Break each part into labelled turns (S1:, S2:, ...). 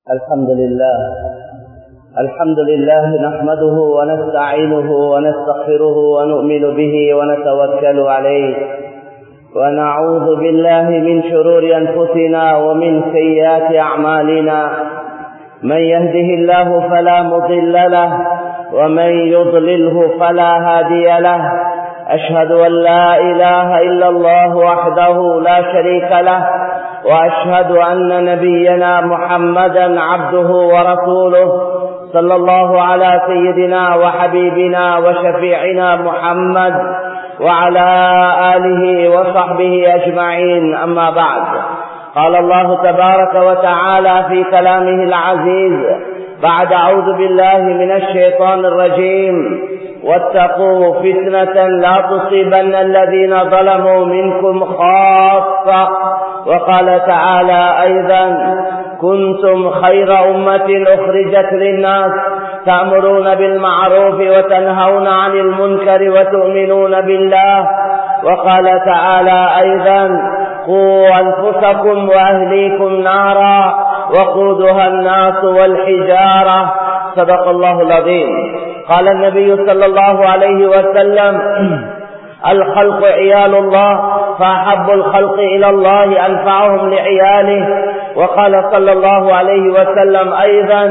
S1: الحمد لله الحمد لله نحمده ونستعينه ونستغفره ونؤمن به ونتوكل عليه ونعوذ بالله من شرور أنفسنا ومن سيئات أعمالنا من يهده الله فلا مضل له ومن يضلله فلا هادي له أشهد أن لا إله إلا الله وحده لا شريك له وأشهد أن نبينا محمدا عبده ورسوله صلى الله على سيدنا وحبيبنا وشفيعنا محمد وعلى آله وصحبه أجمعين أما بعد قال الله تبارك وتعالى في كلامه العزيز بعد أعوذ بالله من الشيطان الرجيم واتقوا فتنة لا تصيبن الذين ظلموا منكم خاصة وقال تعالى أيضا كنتم خير أمة أخرجت للناس تأمرون بالمعروف وتنهون عن المنكر وتؤمنون بالله وقال تعالى أيضا قوا أنفسكم وأهليكم نارا وقودها الناس والحجارة صدق الله العظيم قال النبي صلى الله عليه وسلم الخلق عيال الله فأحب الخلق إلى الله أنفعهم لعياله وقال صلى الله عليه وسلم أيضا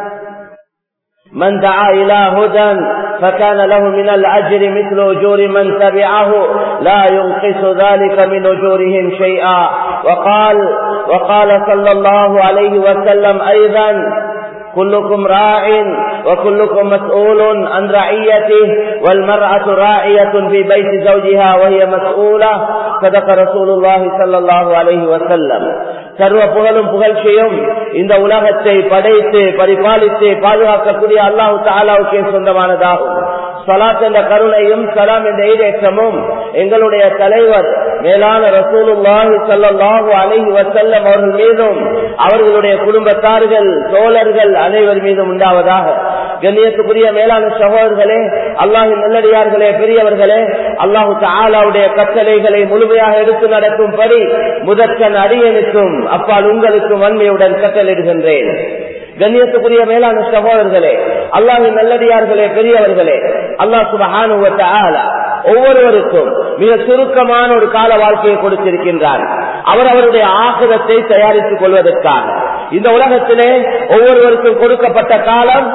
S1: من دعا إلى هدى فكان له من الأجر مثل أجور من تبعه لا ينقص ذلك من أجورهم شيئا وقال وقال صلى الله عليه وسلم أيضا كلكم راع وكلكم مسؤول عن رعيته والمرأة راعية في بيت زوجها وهي مسؤولة صدق رسول الله صلى الله عليه وسلم சர்வ புகழும் புகழ்ச்சியும் இந்த உலகத்தை படைத்து பரிபாலித்து பாதுகாக்கக்கூடிய அல்லாஹு தாலாவுக்கே சொந்தமானதாகும் சலாத் என்ற கருணையும் சலாம் என்ற ஈடேற்றமும் எங்களுடைய தலைவர் மேலான ரசூலுல்லாஹி சல்லாஹூ அலைஹி வசல்லம் அவர்கள் மீதும் அவர்களுடைய குடும்பத்தார்கள் தோழர்கள் அனைவர் மீதும் உண்டாவதாக கண்ணியத்துக்குரிய மேலான சகோதரர்களே அல்லாஹின் நல்லடியார்களே பெரியவர்களே அல்லாஹு தாலாவுடைய கட்டளைகளை முழுமையாக எடுத்து நடக்கும்படி முதற்கன் அடியனுக்கும் அப்பால் உங்களுக்கும் வன்மையுடன் கட்டளிடுகின்றேன் கண்ணியத்துக்குரிய மேலான சகோதரர்களே அல்லாஹின் நல்லடியார்களே பெரியவர்களே அல்லாஹ் சுபஹானுவத்த ஆலா ஒவ்வொருவருக்கும் மிக சுருக்கமான ஒரு கால வாழ்க்கையை கொடுத்திருக்கின்றார் அவர் அவருடைய ஆசிரத்தை தயாரித்துக் கொள்வதற்காக இந்த உலகத்திலே ஒவ்வொருவருக்கும் கொடுக்கப்பட்ட காலம்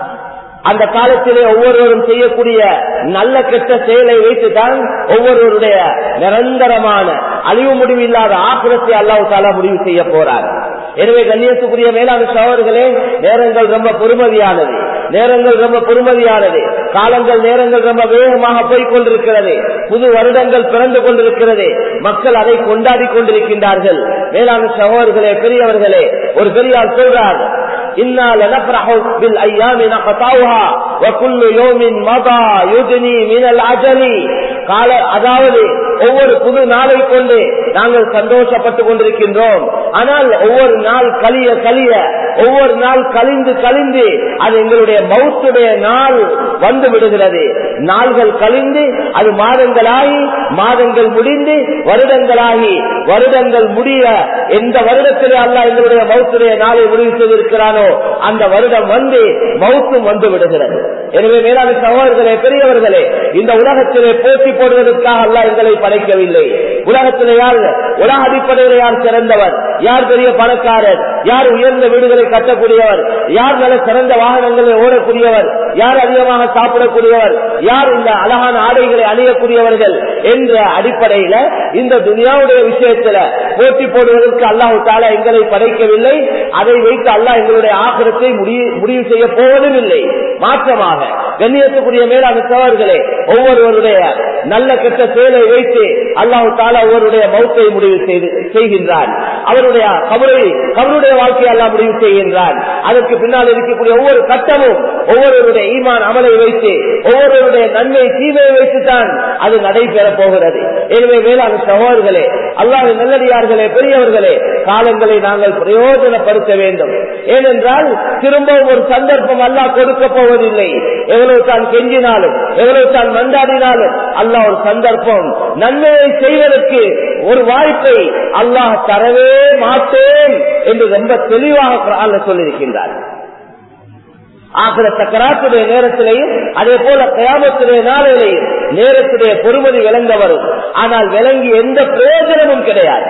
S1: அந்த காலத்திலே ஒவ்வொருவரும் செய்யக்கூடிய நல்ல கெட்ட செயலை வைத்துதான் ஒவ்வொருவருடைய நிரந்தரமான அழிவு முடிவு இல்லாத ஆக்கிரத்தை அல்லாஹு தாலா முடிவு செய்ய போறார் எனவே கண்ணியத்துக்குரிய மேலான சோழர்களே நேரங்கள் ரொம்ப பொறுமதியானது நேரங்கள் ரொம்ப பொறுமதியானது காலங்கள் நேரங்கள் ரொம்ப வேகமாக போய் கொண்டிருக்கிறது புது வருடங்கள் பிறந்து கொண்டிருக்கிறது மக்கள் அதை கொண்டாடி கொண்டிருக்கின்றார்கள் மேலான சகோதரர்களே பெரியவர்களே ஒரு பெரியார் சொல்றார் إنا لنفرح بالأيام نقطعها وكل يوم مضى يدني من العجل கால அதாவது ஒவ்வொரு புது நாளை கொண்டு நாங்கள் சந்தோஷப்பட்டுக் கொண்டிருக்கின்றோம் ஆனால் ஒவ்வொரு நாள் கலிய கலிய ஒவ்வொரு நாள் கலிந்து கலிந்து அது எங்களுடைய மௌத்துடைய நாள் வந்து விடுகிறது நாள்கள் கலிந்து அது மாதங்களாகி மாதங்கள் முடிந்து வருடங்களாகி வருடங்கள் முடிய எந்த வருடத்திலே அல்ல எங்களுடைய மௌத்துடைய நாளை முடிவு செய்திருக்கிறானோ அந்த வருடம் வந்து மௌத்தும் வந்து விடுகிறது எனவே மேலான சகோதரர்களே பெரியவர்களே இந்த உலகத்திலே போட்டி போடுவதற்காக அல்ல எங்களை படைக்கவில்லை உலகத்திலே யார் உலக அடிப்படையில் யார் சிறந்தவர் யார் பெரிய பணக்காரர் யார் உயர்ந்த வீடுகளை கட்டக்கூடியவர் யார் நல்ல சிறந்த வாகனங்களை ஓடக்கூடியவர் யார் அதிகமாக சாப்பிடக்கூடியவர் யார் இந்த அழகான ஆடைகளை அணியக்கூடியவர்கள் என்ற அடிப்படையில இந்த துனியாவுடைய விஷயத்துல போட்டி போடுவதற்கு அல்லாஹு தாலா எங்களை படைக்கவில்லை அதை வைத்து அல்லாஹ் எங்களுடைய ஆக்கிரத்தை முடிவு செய்ய போவதும் இல்லை மாற்றமாக கண்ணியத்துக்குரிய மேலான சவர்களே ஒவ்வொருவருடைய நல்ல கெட்ட செயலை வைத்து அல்லாஹு தாலா ஒவ்வொருடைய மௌத்தை முடிவு செய்து செய்கின்றான் அவருடைய கபரை கபருடைய வாழ்க்கையை எல்லாம் முடிவு செய்கின்றான் அதற்கு பின்னால் இருக்கக்கூடிய ஒவ்வொரு கட்டமும் ஒவ்வொருவருடைய ஈமான் அமலை வைத்து ஒவ்வொருவருடைய நன்மை தீமையை வைத்துத்தான் அது நடைபெற போகிறது எனவே மேலான சகோதரர்களே அல்லாஹ் நல்லடியார்களே பெரியவர்களே காலங்களை நாங்கள் பிரயோஜனப்படுத்த வேண்டும் ஏனென்றால் திரும்பவும் ஒரு சந்தர்ப்பம் அல்லாஹ் கொடுக்க போவதில்லை எவ்வளவு தான் கெஞ்சினாலும் எவ்வளவு தான் மண்டாடினாலும் அல்லாஹ் ஒரு சந்தர்ப்பம் நன்மையை செய்வதற்கு ஒரு வாய்ப்பை அல்லாஹ் தரவே மாட்டேன் என்று ரொம்ப தெளிவாக குர்ஆன்ல சொல்லியிருக்கின்றார் ஆகிற சக்கராத்துடைய நேரத்திலேயும் அதே போல கயாமத்துடைய நாளிலேயும் நேரத்துடைய பொறுமதி விளங்க வரும் ஆனால் விளங்கி எந்த பிரயோஜனமும் கிடையாது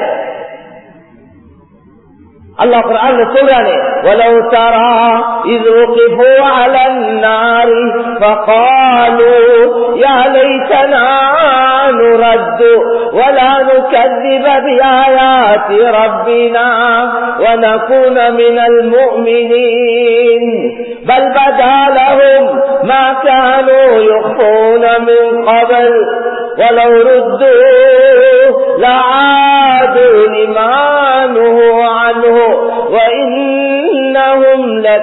S1: الله قرآن سوراني ولو ترى إذ وقفوا على النار فقالوا يا ليتنا نرد ولا نكذب بآيات ربنا ونكون من المؤمنين بل بدا لهم ما كانوا يخفون من قبل ولو ردوا لعادوا لما نهوا عنه وإنهم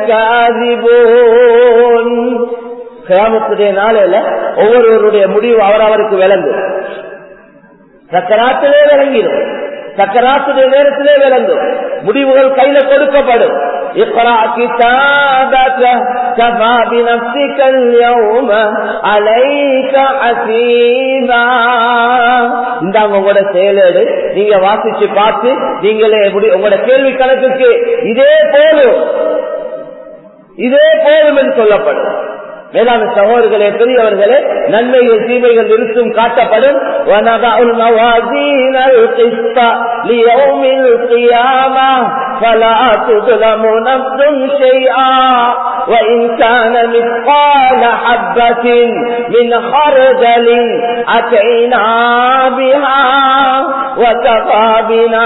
S1: لكاذبون கிராமத்துடைய நாளையில ஒவ்வொருவருடைய முடிவு அவரவருக்கு விளங்கும் சக்கராத்திலே விளங்கிடும் சக்கராத்துடைய நேரத்திலே விளங்கும் முடிவுகள் கையில கொடுக்கப்படும் اقرأ كتابك كفى بنفسك اليوم عليك حسيبا இந்தாங்க உங்களோட செயலேடு நீங்க வாசிச்சு பார்த்து நீங்களே உங்களோட கேள்வி கணக்குக்கு இதே போலும் இதே போதும் என்று சொல்லப்படும் மேலான சகோதரர்களே பெரியவர்களே நன்மைகள் தீமைகள் நிறுத்தும் காட்டப்படும் وَنَضَعُ الْمَوَازِينَ الْقِسْطَ لِيَوْمِ الْقِيَامَةِ فَلَا تُظْلَمُ نَفْسٌ شَيْئًا وَإِنْ كَانَ مِثْقَالَ حَبَّةٍ مِنْ خَرْدَلٍ أَتَيْنَا بِهَا وَكَفَى بِنَا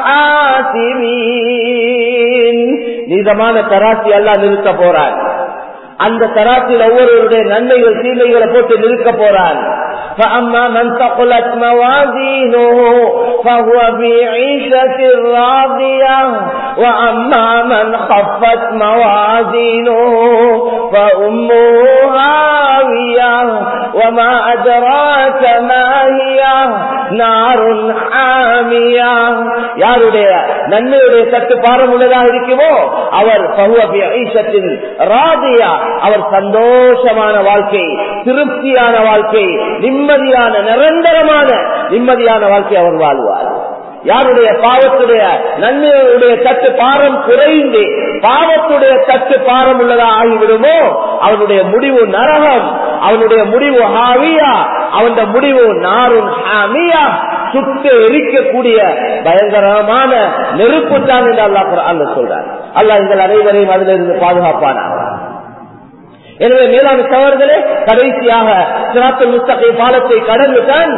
S1: حَاسِبِينَ நீதமான தராசி எல்லாம் நிறுத்த போறான் அந்த தராசில் ஒவ்வொருவருடைய நன்மைகள் தீமைகளை போட்டு நிற்க போறான் فأما من ثقلت موازينه فهو في عيشة راضية وأما من خفت موازينه فأمه هاوية وما أدراك ما هي نار حامية யாருடைய நன்மையுடைய சற்று பாரம் உள்ளதாக இருக்குமோ அவர் பகுவபி ஐஷத்தின் ராதியா அவர் சந்தோஷமான வாழ்க்கை திருப்தியான வாழ்க்கை நிம்மதியான நிரந்தரமான நிம்மதியான வாழ்க்கை அவர் வாழ்வார் யாருடைய பாவத்துடைய நன்மையுடைய தட்டு பாரம் குறைந்து பாவத்துடைய தட்டு பாரம் உள்ளதா ஆகிவிடுமோ அவனுடைய முடிவு நரகம் அவனுடைய முடிவு ஹாவியா அவனுடைய முடிவு நாரும் ஹாமியா சுட்டு எரிக்கக்கூடிய பயங்கரமான நெருப்பு தான் என்று அல்லாஹ் அல்ல சொல்றார் அல்லாஹ் எங்கள் அனைவரையும் அதிலிருந்து பாதுகாப்பானா எனவே மேலான சவர்களே கடைசியாக சிராத்துல் முஸ்தகை பாலத்தை கடந்துதான்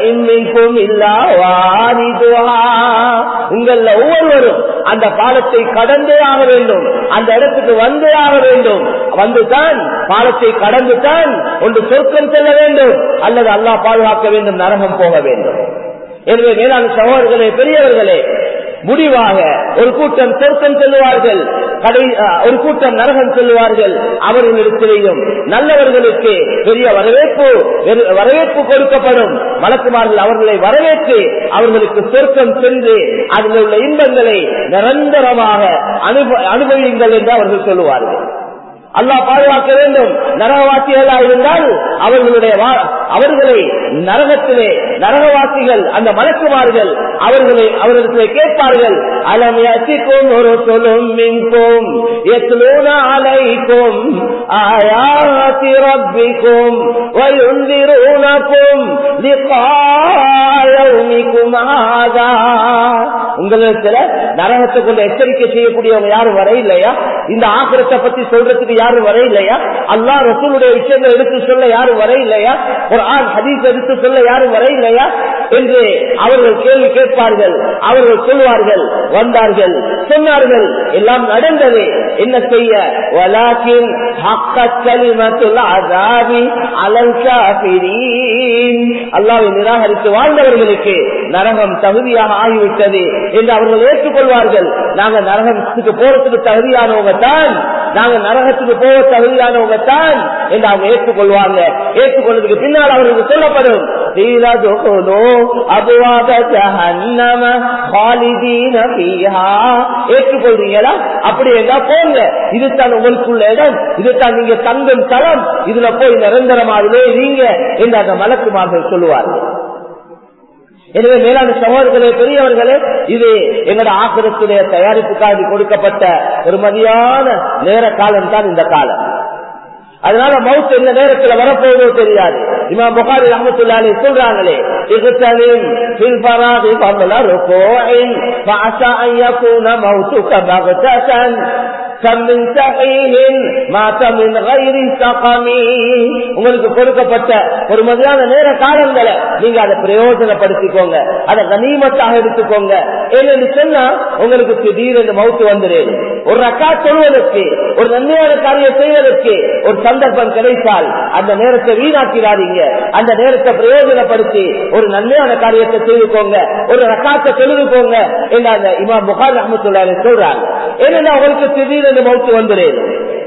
S1: உங்கள ஒவ்வொருவரும் அந்த பாலத்தை கடந்தே ஆக வேண்டும் அந்த இடத்துக்கு வந்தே ஆக வேண்டும் வந்துதான் பாலத்தை கடந்துதான் ஒன்று சொர்க்கம் செல்ல வேண்டும் அல்லது அல்லாஹ் பாதுகாக்க வேண்டும் நரகம் போக வேண்டும் எனவே மேலான சகோதரர்களே பெரியவர்களே முடிவாக ஒரு கூட்டம் சொர்க்கம் செல்லுவார்கள் கடை ஒரு கூட்டம் நரகம் செல்லுவார்கள் அவர்களிடத்திலேயும் நல்லவர்களுக்கு பெரிய வரவேற்பு வரவேற்பு கொடுக்கப்படும் மலக்குமார்கள் அவர்களை வரவேற்று அவர்களுக்கு சொர்க்கம் சென்று அதில் உள்ள இன்பங்களை நிரந்தரமாக அனுபவியுங்கள் என்று அவர்கள் சொல்லுவார்கள் அல்லாஹ் பாதுகாக்க வேண்டும் நரகவாசிகளா இருந்தால் அவர்களுடைய அவர்களை நரகத்திலே நரகவாசிகள் அந்த மலக்குமார்கள் அவர்களை அவர்களுக்கு கேட்பார்கள் அலம் யசிக்கும் ஒரு சொல்லும் மின்கும் எத்லூன அலைக்கும் ஆயாத்தி ரப்பிக்கும் வயுந்திரூனக்கும் லிகாயவுமிக்கும் ஆதா உங்களிடத்துல நரகத்தை கொண்டு எச்சரிக்கை செய்யக்கூடியவங்க யாரும் வர இல்லையா இந்த ஆக்கிரத்தை பத்தி சொல்றதுக்கு யாரும் வர இல்லையா அல்லா ரசூலுடைய விஷயங்களை எடுத்து சொல்ல யாரும் வர இல்லையா ஒரு ஆண் ஹதீஸ் எடுத்து சொல்ல யாரும் வர இல்லையா என்று அவர்கள் கேள்வி கேட்பார்கள் அவர்கள் சொல்வார்கள் வந்தார்கள் சொன்னார்கள் எல்லாம் நடந்தது என்ன செய்ய வலாக்கின் அல்லாவை நிராகரித்து வாழ்ந்தவர்களுக்கு நரகம் தகுதியாக ஆகிவிட்டது என்று அவர்கள் ஏற்றுக்கொள்வார்கள் நாங்கள் நரகத்துக்கு போறதுக்கு தகுதியானவங்க தான் நாங்க நரகத்துக்கு போக தகுதியானவங்க தான் என்று அவங்க ஏற்றுக்கொள்வாங்க ஏற்றுக்கொள்றதுக்கு பின்னால் அவர்களுக்கு சொல்லப்படும் ஏற்றுக்கொள்றீங்களா அப்படி எங்க போங்க இதுதான் உங்களுக்குள்ள இடம் இதுதான் நீங்க தங்கும் தளம் இதுல போய் நிரந்தரமாகவே நீங்க என்று அந்த மலக்குமார்கள் சொல்லுவார்கள் எனவே மேலான சகோதரர்களே பெரியவர்களே இது எங்களோட ஆக்கிரத்துடைய தயாரிப்புக்காக கொடுக்கப்பட்ட ஒரு மதியான நேர காலம் தான் இந்த காலம் அதனால மவுத் எந்த நேரத்துல வரப்போவதோ தெரியாது இமா புகாரி ரஹமத்துல்லாலே சொல்றாங்களே இகுத்தலின் ஃபில் ஃபராதி قبل ركوع فعسى ان يكون موتك بغتة كم من سحيه مات من غير سقم உங்களுக்கு கொடுக்கப்பட்ட ஒரு மதியான நேர காலங்களை நீங்க அதை பிரயோஜனப்படுத்திக்கோங்க அதை கனிமத்தாக எடுத்துக்கோங்க ஏன்னு சொன்னா உங்களுக்கு திடீரென்று மவுத்து வந்துடும் ஒரு ரக்கா சொல்வதற்கு ஒரு நன்மையான காரியம் செய்வதற்கு ஒரு சந்தர்ப்பம் கிடைத்தால் அந்த நேரத்தை வீணாக்கிறாதீங்க அந்த நேரத்தை பிரயோஜனப்படுத்தி ஒரு நன்மையான காரியத்தை செய்துக்கோங்க ஒரு ரக்காத்தை தொழுதுக்கோங்க என்று அந்த இமா புகார் அஹமத்துல்லாரு சொல்றாங்க ஏன்னா அவங்களுக்கு திடீரென்று மவுத்து வந்துடும்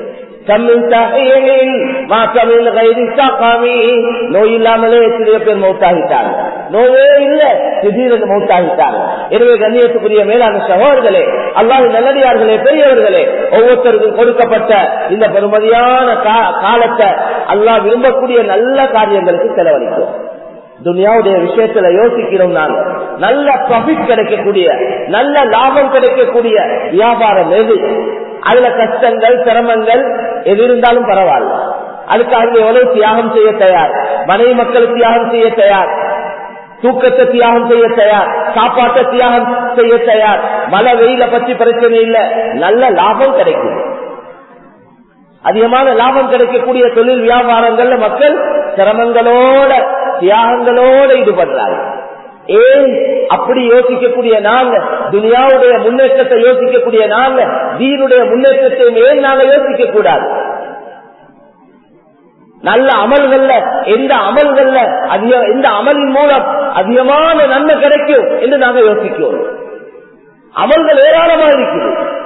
S1: நோய் இல்லாமலே எத்தனையோ பேர் மௌத்தாகிட்டாங்க நோயே இல்ல திடீரென்று மௌத்தாகிட்டாங்க எனவே கண்ணியத்துக்குரிய மேலான சகோதரர்களே அல்லாஹ் நல்லடியார்களே பெரியவர்களே ஒவ்வொருத்தருக்கும் கொடுக்கப்பட்ட இந்த பெருமதியான காலத்தை அல்லாஹ் விரும்பக்கூடிய நல்ல காரியங்களுக்கு செலவழிக்கும் துனியாவுடைய விஷயத்துல யோசிக்கிறோம் நாங்க நல்ல ப்ராஃபிட் கிடைக்கக்கூடிய நல்ல லாபம் கிடைக்கக்கூடிய வியாபாரம் எது அதுல கஷ்டங்கள் சிரமங்கள் எது இருந்தாலும் பரவாயில்ல அதுக்காக எவ்வளவு தியாகம் செய்ய தயார் மனைவி மக்கள் தியாகம் செய்ய தயார் தூக்கத்தை தியாகம் செய்ய தயார் சாப்பாட்டை தியாகம் செய்ய தயார் மழை வெயில பற்றி பிரச்சனை இல்ல நல்ல லாபம் கிடைக்கும் அதிகமான லாபம் கிடைக்கக்கூடிய தொழில் வியாபாரங்கள்ல மக்கள் சிரமங்களோட தியாகங்களோட ஈடுபடுறாங்க ஏன் அப்படி யோசிக்கக்கூடிய நாங்க துனியாவுடைய முன்னேற்றத்தை யோசிக்கக்கூடிய நாங்க தீனுடைய முன்னேற்றத்தை ஏன் நாங்க யோசிக்க கூடாது நல்ல அமல்கள்ல எந்த அமல்கள்ல அதிக எந்த அமலின் மூலம் அதிகமான நன்மை கிடைக்கும் என்று நாங்க யோசிக்கிறோம் அமல்கள் ஏராளமா இருக்குது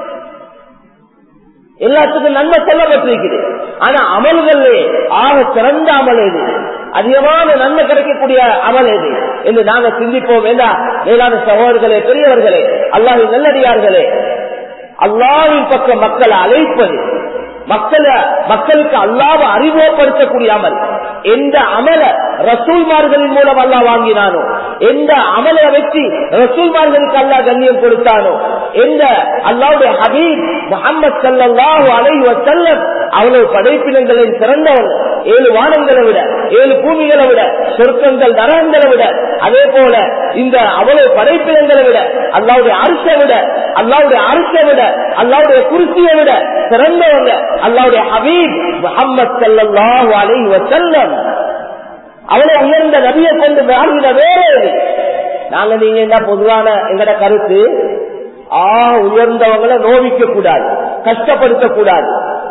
S1: எல்லாத்துக்கும் நன்மை சொல்லப்பட்டிருக்குது ஆனா அமல்களே ஆக சிறந்த அமல் எது அதிகமான நன்மை கிடைக்கக்கூடிய அமல் எது என்று நாங்க சிந்திப்போம் வேண்டா மேலான சகோதரர்களே பெரியவர்களே அல்லாஹின் நல்லடியார்களே அல்லாவின் பக்கம் மக்களை அழைப்பது மக்களை மக்களுக்கு அல்லாவ அறிமுகப்படுத்தக்கூடிய அமல் எந்த அமல ரசூல்மார்களின் மூலம் அல்லா வாங்கினானோ எந்த அமலை வச்சு ரசூல்மார்களுக்கு அல்லா கண்ணியம் கொடுத்தானோ எந்த அல்லாவுடைய ஹபீப் முகமது சல்லாஹூ அலைவ செல்லம் அவ்வளவு படைப்பினங்களின் சிறந்தவன் ஏழு வானங்களை விட ஏழு பூமிகளை விட சொர்க்கங்கள் நரகங்களை விட அதே போல இந்த அவ்வளவு படைப்பினங்களை விட அல்லாவுடைய அரசை விட அல்லாவுடைய அரசை விட அல்லாவுடைய குருசியை விட சிறந்தவங்க அல்லாவுடைய ஹபீப் முகமது சல்லாஹூ அலைவ செல்லம் அவளை உயர்ந்த நபியை கொண்டு வாழ்கிற வேறு நாங்க நீங்க என்ன பொதுவான எங்கட கருத்து ஆ உயர்ந்தவங்களை நோவிக்க கூடாது கஷ்டப்படுத்த கூடாது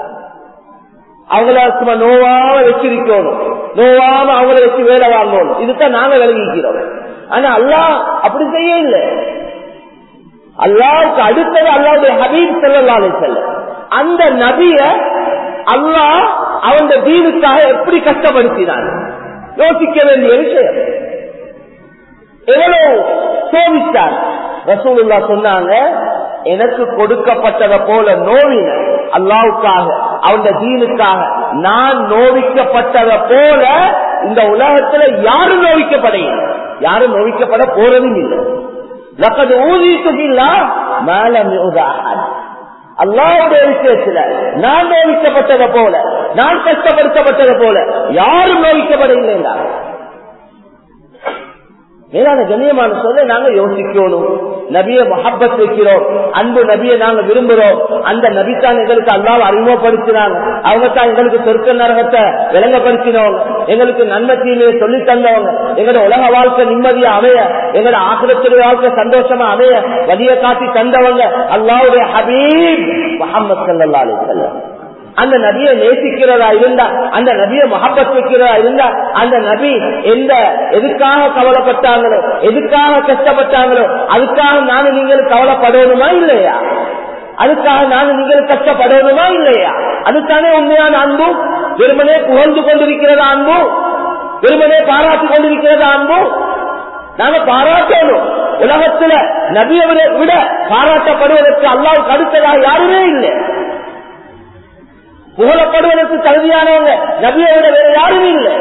S1: அவங்கள சும்மா நோவாம வச்சிருக்கணும் நோவாம அவங்கள வச்சு வேலை வாங்கணும் இதுதான் நாங்க விளங்கிக்கிறோம் ஆனா அல்லா அப்படி செய்ய இல்லை அல்லாவுக்கு அடுத்தது அல்லாவுடைய ஹபீப் செல்லாலே செல்ல அந்த நபிய அல்லாஹ் அவன் தீனுக்காக எப்படி கஷ்டப்படுத்தினான் யோசிக்க வேண்டிய விஷயம் எவ்வளவு சோதித்தார் ரசூலுல்லா சொன்னாங்க எனக்கு கொடுக்கப்பட்டதை போல நோவின அல்லாவுக்காக அவன் தீனுக்காக நான் நோவிக்கப்பட்டதை போல இந்த உலகத்துல யாரும் நோவிக்கப்படையும் யாரும் நோவிக்கப்பட போறதும் இல்லை லக்கது ஊதித்துகில்லா மேல அல்லாவுடைய விஷயத்துல நான் நோவிக்கப்பட்டதை போல நான் கஷ்டப்படுத்தப்பட்டதை போல யாரும் நோவிக்கப்படவில்லை மேலான கண்ணியமான சொல்ல நாங்க யோசிக்கணும் நபிய மொஹப்பத் வைக்கிறோம் அன்பு நபியை நாங்க விரும்புறோம் அந்த நபித்தான் எங்களுக்கு அல்லாவ அறிமுகப்படுத்தினாங்க அவங்க தான் எங்களுக்கு சொர்க்க நரகத்தை விளங்கப்படுத்தினவங்க எங்களுக்கு நன்மை தீமையை சொல்லி தந்தவங்க எங்களோட உலக வாழ்க்கை நிம்மதியா அமைய எங்களோட ஆசிரத்துடைய வாழ்க்கை சந்தோஷமா அமைய வழிய காட்டி தந்தவங்க அல்லாவுடைய ஹபீப் முகமது சல்லா அலி செல்லம் அந்த நபியை நேசிக்கிறதா இருந்தா அந்த நபியை மகப்பத் வைக்கிறதா இருந்தா அந்த நபி எந்த எதுக்காக கவலைப்பட்டாங்களோ எதுக்காக கஷ்டப்பட்டாங்களோ அதுக்காக நானும் நீங்களும் கவலைப்படணுமா இல்லையா அதுக்காக நானும் நீங்கள் கஷ்டப்படணுமா இல்லையா அதுதானே உண்மையான அன்பு வெறுமனே புகழ்ந்து கொண்டிருக்கிறதா அன்பு வெறுமனே பாராட்டி கொண்டிருக்கிறதா அன்பு நாங்க பாராட்டணும் உலகத்துல நபியை விட பாராட்டப்படுவதற்கு அல்லாவுக்கு அடுத்ததாக யாருமே இல்லை புகழப்படுவதற்கு தகுதியானவங்க நபியை விட வேற யாருமே இல்லை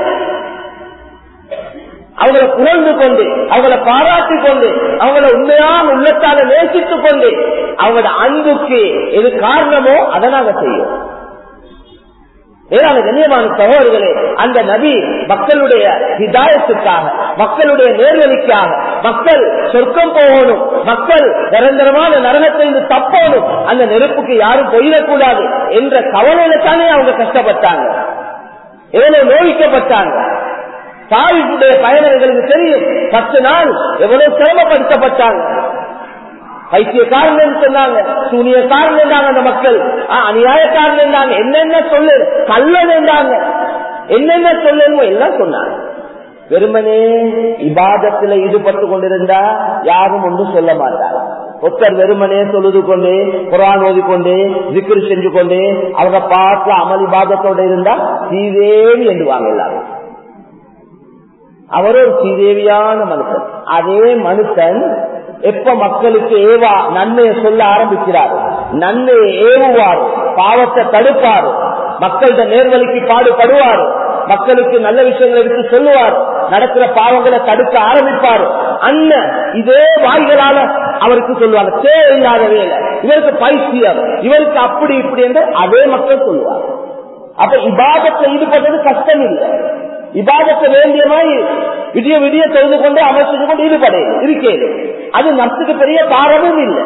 S1: அவங்களை புகழ்ந்து கொண்டு அவங்களை பாராட்டி கொண்டு அவங்கள உண்மையான உள்ளத்தால நேசித்துக் கொண்டு அவங்களோட அன்புக்கு எது காரணமோ அதை நாங்க செய்யும் ஏதாவது கண்ணியமான சகோதரர்களே அந்த நபி மக்களுடைய ஹிதாயத்துக்காக மக்களுடைய நேர்வழிக்காக மக்கள் சொர்க்கம் போகணும் மக்கள் நிரந்தரமான நரகத்தை தப்போணும் அந்த நெருப்புக்கு யாரும் போயிடக்கூடாது என்ற கவலையில தானே அவங்க கஷ்டப்பட்டாங்க எவ்வளவு நோய்க்கப்பட்டாங்க தாய்க்குடைய பயணங்களுக்கு தெரியும் பத்து நாள் எவ்வளவு சிரமப்படுத்தப்பட்டாங்க பைத்தியக்காரன் சொன்னாங்க சூனியக்காரன் இருந்தாங்க அந்த மக்கள் அநியாயக்காரன் இருந்தாங்க என்னென்ன சொல்லு கல்லன் இருந்தாங்க என்னென்ன சொல்லணுமோ எல்லாம் சொன்னாங்க வெறுமனே இபாதத்துல ஈடுபட்டு கொண்டிருந்தா யாரும் ஒன்றும் சொல்ல மாட்டாங்க ஒருத்தர் வெறுமனே சொல்லுது கொண்டு குரான் ஓதிக்கொண்டு விக்கிரி செஞ்சு கொண்டு அவங்க பாட்டுல அமல் இபாதத்தோட இருந்தா சீதேவி என்றுவாங்க எல்லாரும் அவர் ஒரு சீதேவியான மனுஷன் அதே மனுஷன் எப்ப மக்களுக்கு ஏவா நன்மையை சொல்ல ஆரம்பிக்கிறார் நன்மையை ஏவுவார் பாவத்தை தடுப்பார் மக்கள்கிட்ட நேர்வழிக்கு பாடுபடுவார் மக்களுக்கு நல்ல விஷயங்களை எடுத்து சொல்லுவார் நடக்கிற பாவங்களை தடுக்க ஆரம்பிப்பார் அண்ணன் இதே வாய்களால அவருக்கு சொல்லுவாங்க தேவையில்லாத வேலை இவருக்கு பைத்தியம் இவருக்கு அப்படி இப்படி என்று அதே மக்கள் சொல்லுவார் அப்ப இபாதத்தை ஈடுபடுறது கஷ்டம் இல்லை இபாதத்தை வேண்டிய மாதிரி விடிய விடிய தெரிந்து கொண்டு அமைச்சு கொண்டு ஈடுபடு இருக்கேன் அது நர்ஸுக்கு பெரிய பாரமும் இல்லை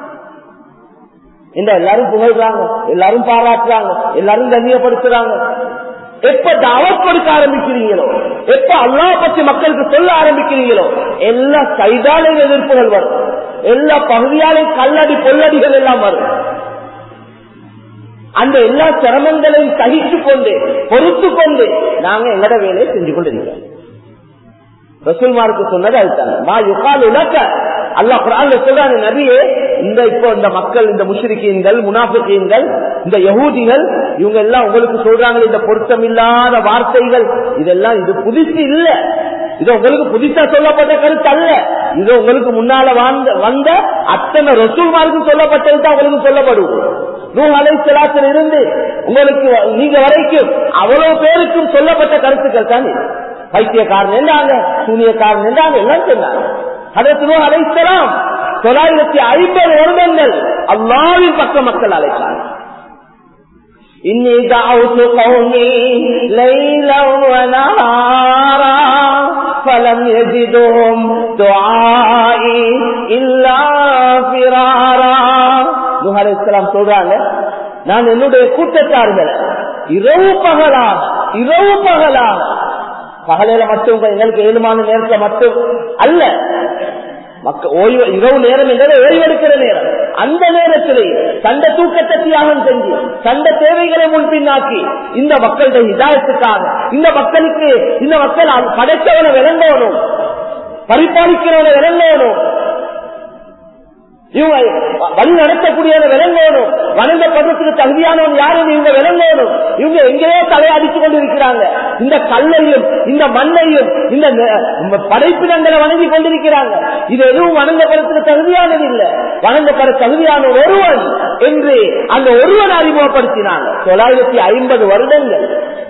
S1: இந்த எல்லாரும் புகழ்றாங்க எல்லாரும் பாராட்டுறாங்க எல்லாரும் கண்ணியப்படுத்துறாங்க எப்ப தாவத் கொடுக்க ஆரம்பிக்கிறீங்களோ எப்ப அல்லா பத்தி மக்களுக்கு சொல்ல ஆரம்பிக்கிறீங்களோ எல்லா சைதாலையும் எதிர்ப்புகள் வரும் எல்லா பகுதியாலையும் கல்லடி பொல்லடிகள் எல்லாம் வரும் அந்த எல்லா சிரமங்களையும் சகிச்சு கொண்டு பொறுத்து கொண்டு நாங்க எங்கட வேலையை செஞ்சு கொண்டிருக்கிறோம் ரசூல்மாருக்கு சொன்னது அதுதான் அல்லா குரான் சொல்றாங்க நபியே இந்த இப்போ இந்த மக்கள் இந்த முஷ்ரிக்கீன்கள் முனாஃபிக்கீன்கள் இந்த யகூதிகள் இவங்க எல்லாம் உங்களுக்கு சொல்றாங்க இந்த பொருத்தம் இல்லாத வார்த்தைகள் இதெல்லாம் இது புதுசு இல்ல இது உங்களுக்கு புதுசா சொல்லப்பட்ட கருத்து அல்ல இது உங்களுக்கு முன்னால வாழ்ந்த வந்த அத்தனை ரசூல்மாருக்கு சொல்லப்பட்டது தான் உங்களுக்கு சொல்லப்படுவது நூ அலை செலாத்தில் இருந்து உங்களுக்கு நீங்க வரைக்கும் அவ்வளவு பேருக்கும் சொல்லப்பட்ட கருத்துக்கள் தானே பைத்தியக்காரன் என்றாங்க சூனியக்காரன் என்றாங்க எல்லாம் சொன்னாங்க அதற்கு நூ அலைசலாம் தொள்ளாயிரத்தி ஐம்பது வருடங்கள் அல்லாவின் பக்க மக்கள் அழைத்தாங்க إني دعوت قومي ليلا ونهارا فلم يزدهم دعائي إلا فرارا நூஹ் அலைஹிஸ்ஸலாம் சொல்றாங்க நான் என்னுடைய கூட்டத்தார்களை இரவு பகலா இரவு பகலா பகலையில மட்டும் எங்களுக்கு ஏழுமான நேரத்துல மட்டும் அல்ல மக்க ஓய்வு இரவு நேரம் என்றது ஓய்வெடுக்கிற நேரம் அந்த நேரத்திலே சண்ட தூக்கத்தை தியாகம் செஞ்சு சண்ட தேவைகளை முன்பின்னாக்கி இந்த மக்களுடைய இதாயத்துக்காக இந்த மக்களுக்கு இந்த மக்கள் படைத்தவனை விளங்கணும் பரிபாலிக்கிறவனை விளங்கணும் இவங்க வழி நடத்தக்கூடியவனை விளங்கணும் வணங்கப்படுறதுக்கு தகுதியானவன் யாரும் இவங்க விளங்கணும் இவங்க எங்கேயோ தலையடிச்சு கொண்டு இருக்கிறாங்க இந்த கல்லையும் இந்த மண்ணையும் இந்த படைப்பினங்களை வணங்கி கொண்டிருக்கிறாங்க இது எதுவும் வணங்கப்படுறதுக்கு தகுதியானது இல்லை வணங்கப்பட தகுதியான ஒருவன் என்று அந்த ஒருவன் அறிமுகப்படுத்தினாங்க தொள்ளாயிரத்தி ஐம்பது வருடங்கள்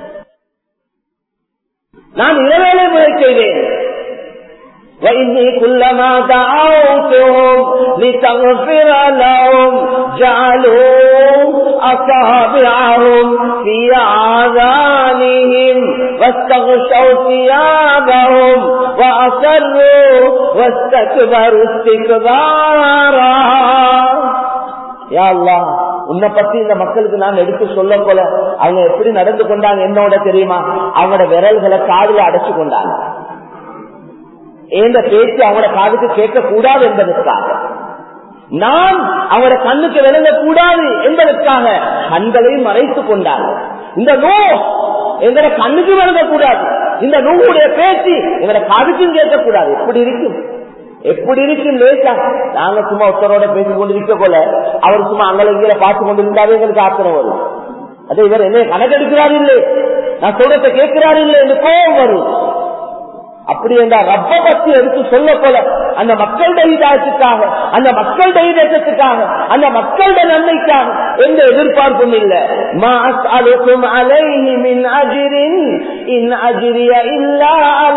S1: நான் இரவேளை முறை செய்தேன் وإني كلما دعوتهم لتغفر لهم جعلوا أصابعهم في آذانهم واستغشوا ثيابهم وأصروا واستكبروا استكبارا يا الله உன்னை பத்தி இந்த மக்களுக்கு நான் எடுத்து சொல்ல போல அவங்க எப்படி நடந்து கொண்டாங்க என்னோட தெரியுமா அவங்களோட விரல்களை காதுல அடைச்சு கொண்டாங்க இந்த பேச்சு அவங்களோட காதுக்கு கேட்க கூடாது என்பதற்காக நான் அவங்களோட கண்ணுக்கு விளங்க கூடாது என்பதற்காக கண்களை மறைத்துக் கொண்டாங்க இந்த நோ எங்களோட கண்ணுக்கு விளங்க கூடாது இந்த நூவுடைய பேச்சு எங்களோட காதுக்கும் கேட்கக்கூடாது எப்படி இருக்கும் எப்படி இருக்கு லேசா நாங்க சும்மா ஒருத்தரோட பேசிக் கொண்டு இருக்க போல அவர் சும்மா அங்கே இங்கே பார்த்து கொண்டு இருந்தாவே எங்களுக்கு ஆத்திரம் வரும் அது இவர் என்ன கணக்கெடுக்கிறாரு இல்லை நான் சொல்றத கேட்கிறாரு இல்லை என்று கோபம் வரும் அப்படி என்றால் ரப்ப பத்தி எடுத்து சொல்ல போல அந்த மக்களுடைய இதாயத்துக்காக அந்த மக்களுடைய தேசத்துக்காக அந்த மக்களுடைய நன்மைக்காக எந்த எதிர்பார்ப்பும் இல்ல மாஸ் அலுக்கும் அலைஹி மின் அஜிரின் இன் அஜிரிய இல்லா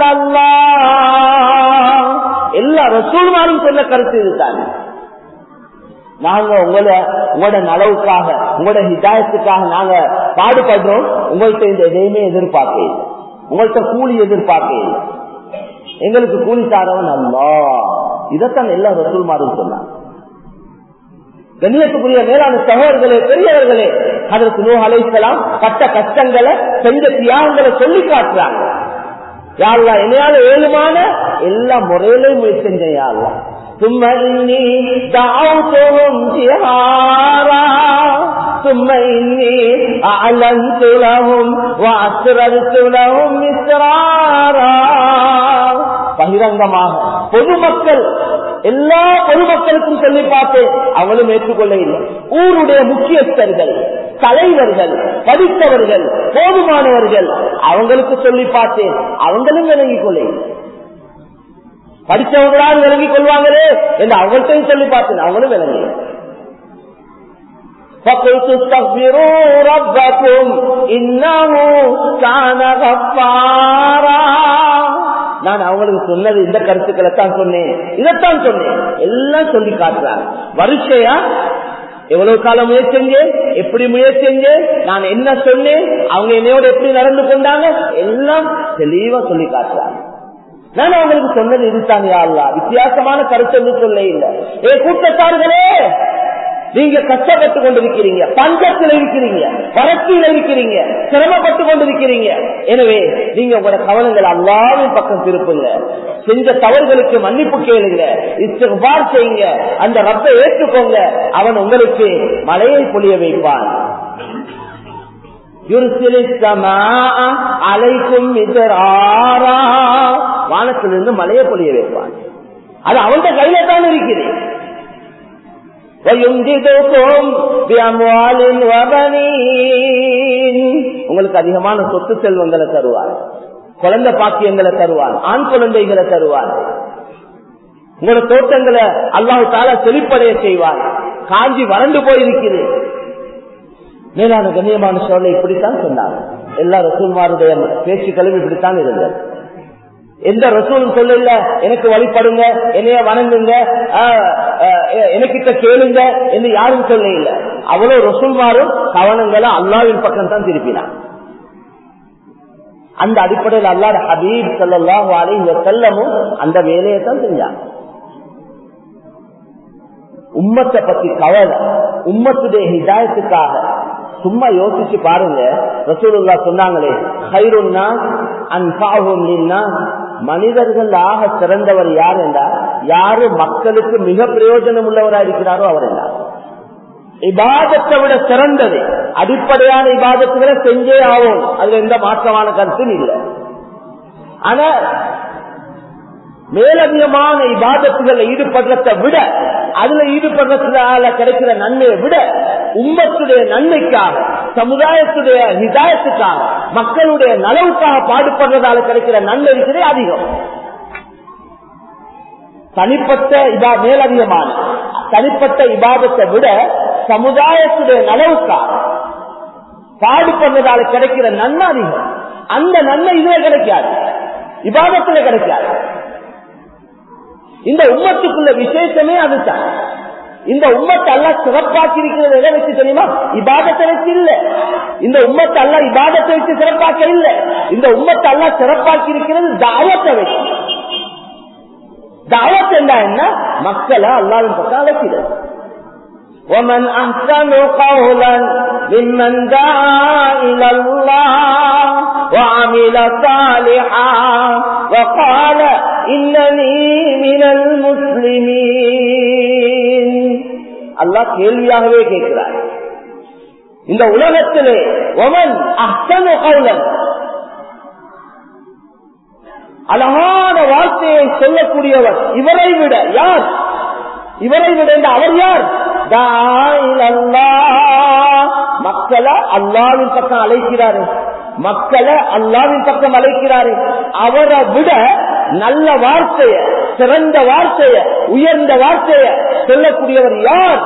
S1: அலல்லாஹ் எல்லா ரசூல்மாரும் சொன்ன கருத்து இதுதான் நாங்க உங்களை உங்களோட நலவுக்காக உங்களோட ஹிதாயத்துக்காக நாங்க பாடுபடுறோம் உங்கள்கிட்ட இந்த எதையுமே எதிர்பார்க்க இல்லை உங்கள்கிட்ட கூலி எதிர்பார்க்க இல்லை எங்களுக்கு கூலி தாரவன் அல்லா இதைத்தான் எல்லா ரசூல்மாரும் சொன்னாங்க கண்ணியத்துக்குரிய மேலான சகோதரர்களே பெரியவர்களே அதற்கு நூ அலைக்கலாம் பட்ட கஷ்டங்களை செஞ்ச தியாகங்களை சொல்லி காட்டுறாங்க யாழ்லா என்னையால ஏழுமான எல்லா முறையிலையும் முயற்சி செஞ்சேன் யாழ்லா ثم إني دعوتهم جهارا ثم إني أعلنت لهم وأسررت لهم إسرارا பகிரங்கமாக பொதுமக்கள் எல்லா பொதுமக்களுக்கும் சொல்லி பார்த்தேன் அவளும் ஏற்றுக்கொள்ள இல்லை ஊருடைய முக்கியஸ்தர்கள் தலைவர்கள் படித்தவர்கள் போதுமானவர்கள் அவங்களுக்கு சொல்லி பார்த்தேன் அவங்களும் விளங்கிக் கொள்ள இல்லை படித்தவங்களால் விளங்கிக் கொள்வாங்களே என்று அவங்கள்ட்டையும் சொல்லி பார்த்தேன் அவங்களும் விளங்கி فقلت استغفروا ربكم إنه كان غفارا நான் அவங்களுக்கு சொன்னது இந்த கருத்துக்களை தான் சொன்னேன் இதைத்தான் சொன்னேன் எல்லாம் சொல்லி காட்டுறாங்க வரிசையா எவ்வளவு காலம் முயற்சி செஞ்சேன் எப்படி முயற்சி செஞ்சேன் நான் என்ன சொன்னேன் அவங்க என்னையோட எப்படி நடந்து கொண்டாங்க எல்லாம் தெளிவா சொல்லி காட்டுறாங்க நான் அவங்களுக்கு சொன்னது இதுதான் யாருலா வித்தியாசமான கருத்து சொல்ல இல்லை ஏ கூட்டத்தார்களே நீங்க கஷ்டப்பட்டு கொண்டிருக்கிறீங்க பஞ்சத்தில் இருக்கிறீங்க வறட்சியில் இருக்கிறீங்க சிரமப்பட்டு கொண்டிருக்கிறீங்க எனவே நீங்க உங்களோட கவனங்கள் அல்லாவின் பக்கம் திருப்புங்க செஞ்ச தவறுகளுக்கு மன்னிப்பு கேளுங்க இஸ்திகார் செய்யுங்க அந்த ரப்பை ஏற்றுக்கோங்க அவன் உங்களுக்கு மழையை பொழிய வைப்பான் அலைக்கும் வானத்திலிருந்து மழையை பொழிய வைப்பான் அது அவன் கையில தான் இருக்குது உங்களுக்கு அதிகமான சொத்து செல்வங்களை தருவார் குழந்தை பாக்கியங்களை தருவார் ஆண் குழந்தைகளை தருவார் உங்களோட தோட்டங்களை அல்லாஹு தாலா செழிப்படைய செய்வார் காஞ்சி வறண்டு போயிருக்கிறது மேலான கண்ணியமான சோழலை இப்படித்தான் சொன்னாங்க எல்லா ரசூல்மாருடைய பேச்சுக்களும் இப்படித்தான் இருந்தது எந்த ரசூலும் சொல்லல எனக்கு வழிபடுங்க என்னைய வணங்குங்க எனக்கிட்ட கேளுங்க என்று யாரும் சொல்ல இல்ல அவ்வளவு ரசூல்மாரும் கவனங்களை அல்லாவின் பக்கம் தான் திருப்பினான் அந்த அடிப்படையில் அல்லாட ஹபீப் சல்லாஹு அலி செல்லமும் அந்த வேலையை தான் செஞ்சாங்க உம்மத்தை பத்தி கவலை உம்மத்துடைய ஹிதாயத்துக்காக சும்மா யோசிச்சு பாருங்க ரசூலுல்லா சொன்னாங்களே ஹைருன்னா அன்பாகும்னா மனிதர்கள் ஆக சிறந்தவர் யார் என்றால் யாரு மக்களுக்கு மிக பிரயோஜனம் உள்ளவரா இருக்கிறாரோ அவர் என்றார் இபாதத்தை விட சிறந்தது அடிப்படையான இபாதத்துகளை செஞ்சே ஆகும் அதுல எந்த மாற்றமான கருத்தும் இல்லை ஆனா மேலதிகமான இபாதத்துகளை ஈடுபடுறதை விட அதுல ஈடுபடுறதுனால கிடைக்கிற நன்மையை விட உம்மத்துடைய நன்மைக்காக சமுதாயத்துடைய ஹிதாயத்துக்காக மக்களுடைய நலவுக்காக பாடுபடுறதால கிடைக்கிற நன்மை இருக்கிறதே அதிகம் தனிப்பட்ட இதா மேலதிகமான தனிப்பட்ட இபாதத்தை விட சமுதாயத்துடைய நலவுக்காக பாடுபடுறதால கிடைக்கிற நன்மை அதிகம் அந்த நன்மை இதுல கிடைக்காது இபாதத்துல கிடைக்காது இந்த உம்மத்துக்குள்ள விசேஷமே அதுதான் இந்த உம்மத்தை அல்ல சிறப்பாக்கி இருக்கிறது எதை வச்சு தெரியுமா இபாதத்தை வச்சு இல்ல இந்த உம்மத்தை அல்ல இபாதத்தை வச்சு சிறப்பாக்க இல்ல இந்த உம்மத்தை அல்ல சிறப்பாக்கி இருக்கிறது தாவத்தை வச்சு தாவத் என்ன என்ன மக்களை அல்லாவின் பக்கம் அழைக்கிறது ومن أحسن قولا ممن دعا إلى الله وعمل صالحا وقال إنني من المسلمين அல்லாஹ் கேள்வியாகவே கேட்கிறார் இந்த உலகத்திலே ஒமன் அஹ்சனு கௌலன் அழகான வார்த்தையை சொல்லக்கூடியவர் இவரை விட யார் இவரை விட இந்த அவர் யார் மக்களை அல்லாவின் பக்கம் அழைக்கிறாரு மக்களை அல்லாவின் பக்கம் அழைக்கிறாரு அவரை விட நல்ல வார்த்தைய சிறந்த வார்த்தைய உயர்ந்த வார்த்தைய சொல்லக்கூடியவர் யார்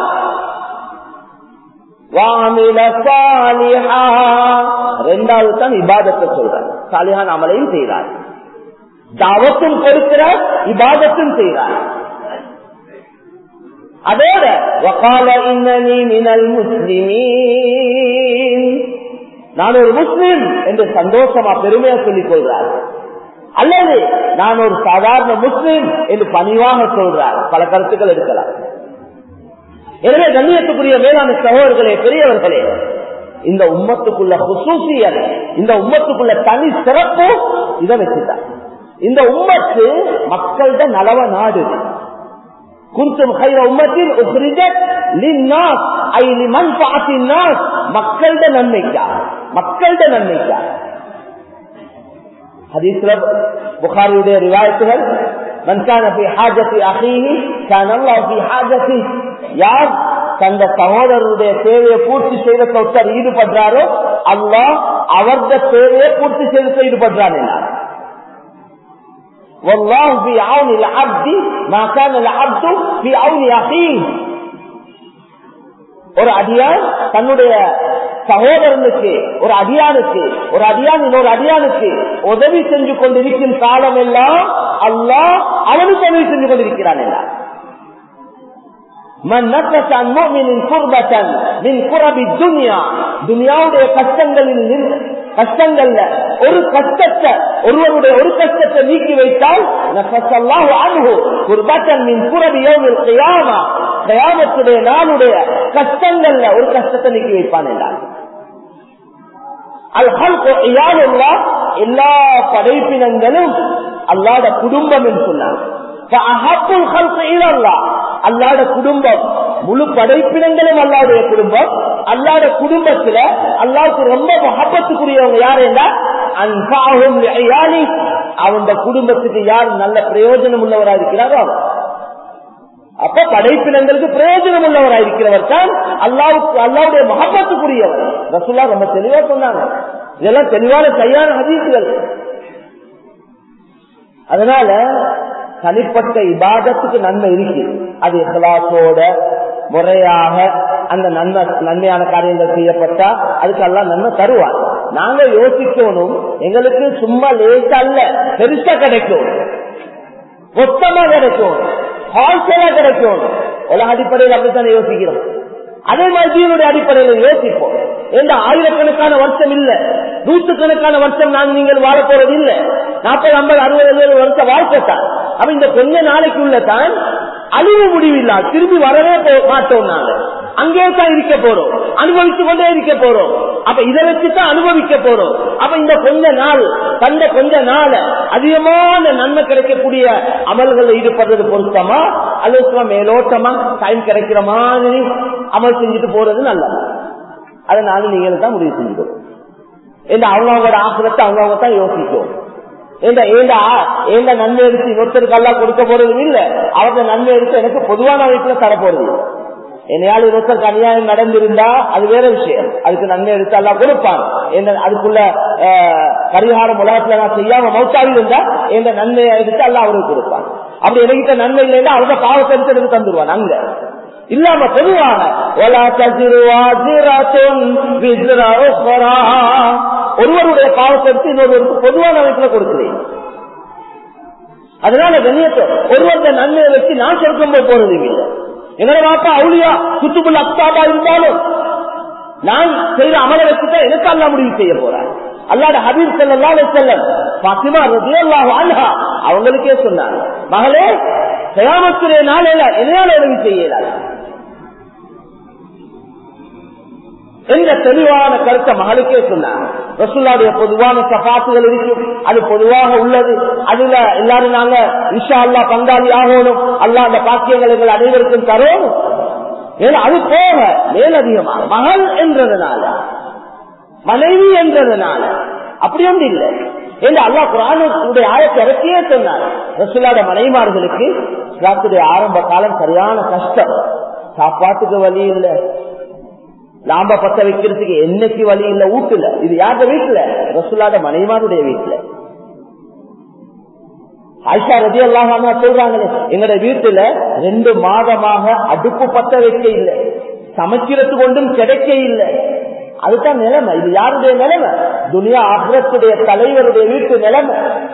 S1: ரெண்டாவது தான் இபாதத்தை சொல்றார் சாலிஹான் அமலையும் செய்கிறார் தாவத்தும் கொடுக்கிறார் இபாதத்தும் செய்கிறார் அதோட வகால இன்னனி மினல் முஸ்லிமீன் நான் ஒரு முஸ்லிம் என்று சந்தோஷமா பெருமையா சொல்லிக் கொள்றார் அல்லது நான் ஒரு சாதாரண முஸ்லிம் என்று பணிவாக சொல்றார் பல கருத்துக்கள் எடுக்கலாம் எனவே கண்ணியத்துக்குரிய மேலான சகோதரர்களே பெரியவர்களே இந்த உம்மத்துக்குள்ள குசூசியல் இந்த உம்மத்துக்குள்ள தனி சிறப்பு இதை வச்சுட்டார் இந்த உம்மத்து மக்கள்கிட்ட நலவ நாடு குந்தும் خير امه اخرجت للناس اي لمنفعه الناس மக்கள்ட நன்மைக்கா மக்கள்ட நன்மைக்கா ஹதீஸ்ல புகாரியுடைய ரிவாயத்துகள் من كان في حاجة أخيه كان الله في حاجته யார் தந்த சகோதரருடைய தேவையை பூர்த்தி செய்த ஒருத்தர் ஈடுபடுறாரோ அல்லாஹ் அவரது தேவையை பூர்த்தி செய்து ஈடுபடுறான் என்னார் والله في عون العبد ما كان العبد في عون اخيه ஒரு அடியான் தன்னுடைய சகோதரனுக்கு ஒரு அடியானுக்கு ஒரு அடியான் இன்னொரு அடியானுக்கு உதவி செஞ்சு கொண்டிருக்கும் காலம் எல்லாம் அல்லாஹ் அவனுக்கு உதவி செஞ்சு கொண்டிருக்கிறான் எல்லாம் துனியாவுடைய கஷ்டங்களில் கஷ்டங்கள்ல ஒரு கஷ்டத்தை ஒருவருடைய ஒரு கஷ்டத்தை நீக்கி வைத்தால் கயாமத்துடைய நாளுடைய கஷ்டங்கள்ல ஒரு கஷ்டத்தை நீக்கி வைப்பான் என்றார் எல்லா படைப்பினங்களும் அல்லாத குடும்பம் என்று சொன்னாங்க அல்லாட குடும்பம் முழு படைப்பினங்களும் அல்லாவுடைய குடும்பம் அல்லாட குடும்பத்துல அல்லாவுக்கு ரொம்ப மகப்பத்துக்குரியவங்க யார் என்றால் அவன் குடும்பத்துக்கு யார் நல்ல பிரயோஜனம் உள்ளவரா இருக்கிறாரோ அவர் அப்ப படைப்பினங்களுக்கு பிரயோஜனம் உள்ளவரா இருக்கிறவர் தான் அல்லாவுக்கு அல்லாவுடைய மகப்பத்துக்குரியவர் ரசுல்லா ரொம்ப தெளிவா சொன்னாங்க இதெல்லாம் தெளிவான சரியான ஹதீசுகள் அதனால தனிப்பட்ட இபாதத்துக்கு நன்மை இருக்கு அது இஹ்லாசோட முறையாக அந்த நன்மை நன்மையான காரியங்கள் செய்யப்பட்டா அதுக்கு எல்லாம் நன்மை தருவார் நாங்க யோசிக்கணும் எங்களுக்கு சும்மா லேசா அல்ல பெருசா கிடைக்கும் மொத்தமா கிடைக்கும் ஹால்சேலா கிடைக்கும் உலக அடிப்படையில் அப்படித்தானே யோசிக்கிறோம் அதே மாதிரி தீனுடைய அடிப்படையில் யோசிப்போம் எந்த ஆயிரக்கணக்கான வருஷம் இல்ல நூற்றுக்கணக்கான வருஷம் நான் நீங்கள் வாழ போறது இல்ல நாற்பது ஐம்பது அறுபது எழுபது வருஷம் வாழ்க்கை தான் அப்ப இந்த கொஞ்ச நாளைக்கு உள்ள தான் அழிவு முடிவில்லா திரும்பி வரவே மாட்டோம் நாங்க அங்கே தான் இருக்க போறோம் அனுபவித்து கொண்டே இருக்க போறோம் அப்ப இதை வச்சுதான் அனுபவிக்க போறோம் அப்ப இந்த கொஞ்ச நாள் தந்த கொஞ்ச நாள் அதிகமான நன்மை கிடைக்கக்கூடிய அமல்களில் ஈடுபடுறது பொருத்தமா அல்லது மேலோட்டமா டைம் கிடைக்கிற மாதிரி அமல் செஞ்சுட்டு போறது நல்லது அதனால நீங்க தான் முடிவு செஞ்சுக்கணும் இந்த அவங்கவுங்களோட ஆசிரத்தை அவங்கவுங்க தான் யோசிக்கும் நன்மை எடுத்து இன்னொருத்தருக்கு எல்லாம் கொடுக்க போறது இல்ல அவங்க நன்மை எடுத்து எனக்கு பொதுவான அமைப்புல தர போறது என்னையால் இன்னொருத்தருக்கு அநியாயம் நடந்திருந்தா அது வேற விஷயம் அதுக்கு நன்மை எடுத்து எல்லாம் கொடுப்பான் அதுக்குள்ள பரிகாரம் உலகத்துல நான் செய்யாம மௌத்தாவி இருந்தா எந்த நன்மையை எடுத்து எல்லாம் அவருக்கு கொடுப்பான் அப்படி என்கிட்ட நன்மை இல்லைன்னா அவங்க பாவத்தை எடுத்து எனக்கு தந்துருவான் அங்க இல்லாம பொதுவாக ஒருவருடைய பாவத்தை எடுத்து இன்னொருவருக்கு பொதுவான அமைப்புல கொடுக்கிறேன் அதனால கண்ணியத்தை ஒருவருடைய நன்மையை வச்சு நான் சொர்க்கம் போய் போறது இல்லை என்னோட வாப்பா அவுளியா குத்துக்குள்ள அப்தாபா இருந்தாலும் நான் செய்த அமல வச்சுதான் எனக்கு அல்லா முடிவு செய்ய போறேன் அல்லாட ஹபீப் செல்லா செல்லம் பாத்திமா ரதியல்லாஹு அன்ஹா அவங்களுக்கே சொன்னாங்க மகளே கயாமத்துடைய நாளையில என்னால உதவி செய்யலாம் என்ற தெளிவான கருத்தை மகளுக்கே சொன்னாங்க ரசுல்லாவுடைய பொதுவான சபாத்துகள் இருக்கும் அது பொதுவாக உள்ளது அதுல எல்லாரும் நாங்க இஷா அல்லா பங்காளி ஆகணும் அல்லா அந்த பாக்கியங்கள் எங்கள் அனைவருக்கும் தரணும் ஏன்னா அது போக மேலதிகமா மகள் என்றதுனால மனைவி என்றதுனால அப்படி ஒன்று இல்லை என்று அல்லா குரானுடைய ஆயத்தை இறக்கியே சொன்னார் ரசுல்லாட மனைமார்களுக்கு இஸ்லாத்துடைய ஆரம்ப காலம் சரியான கஷ்டம் சாப்பாட்டுக்கு வழி இல்லை லாம்ப பத்த வைக்கிறதுக்கு என்னைக்கு வழி இல்ல வீட்டுல இது யாருடைய வீட்டுல ரசுல்லாட மனைமாருடைய வீட்டுல ஆயிஷா ரதி அல்லாம சொல்றாங்களே எங்கட வீட்டுல ரெண்டு மாதமாக அடுப்பு பத்த வைக்க இல்லை சமைக்கிறது கொண்டும் கிடைக்க இல்லை அதுதான் நிலைமை இது யாருடைய நிலைமை துனியா ஆசிரத்துடைய தலைவருடைய வீட்டு நிலைமை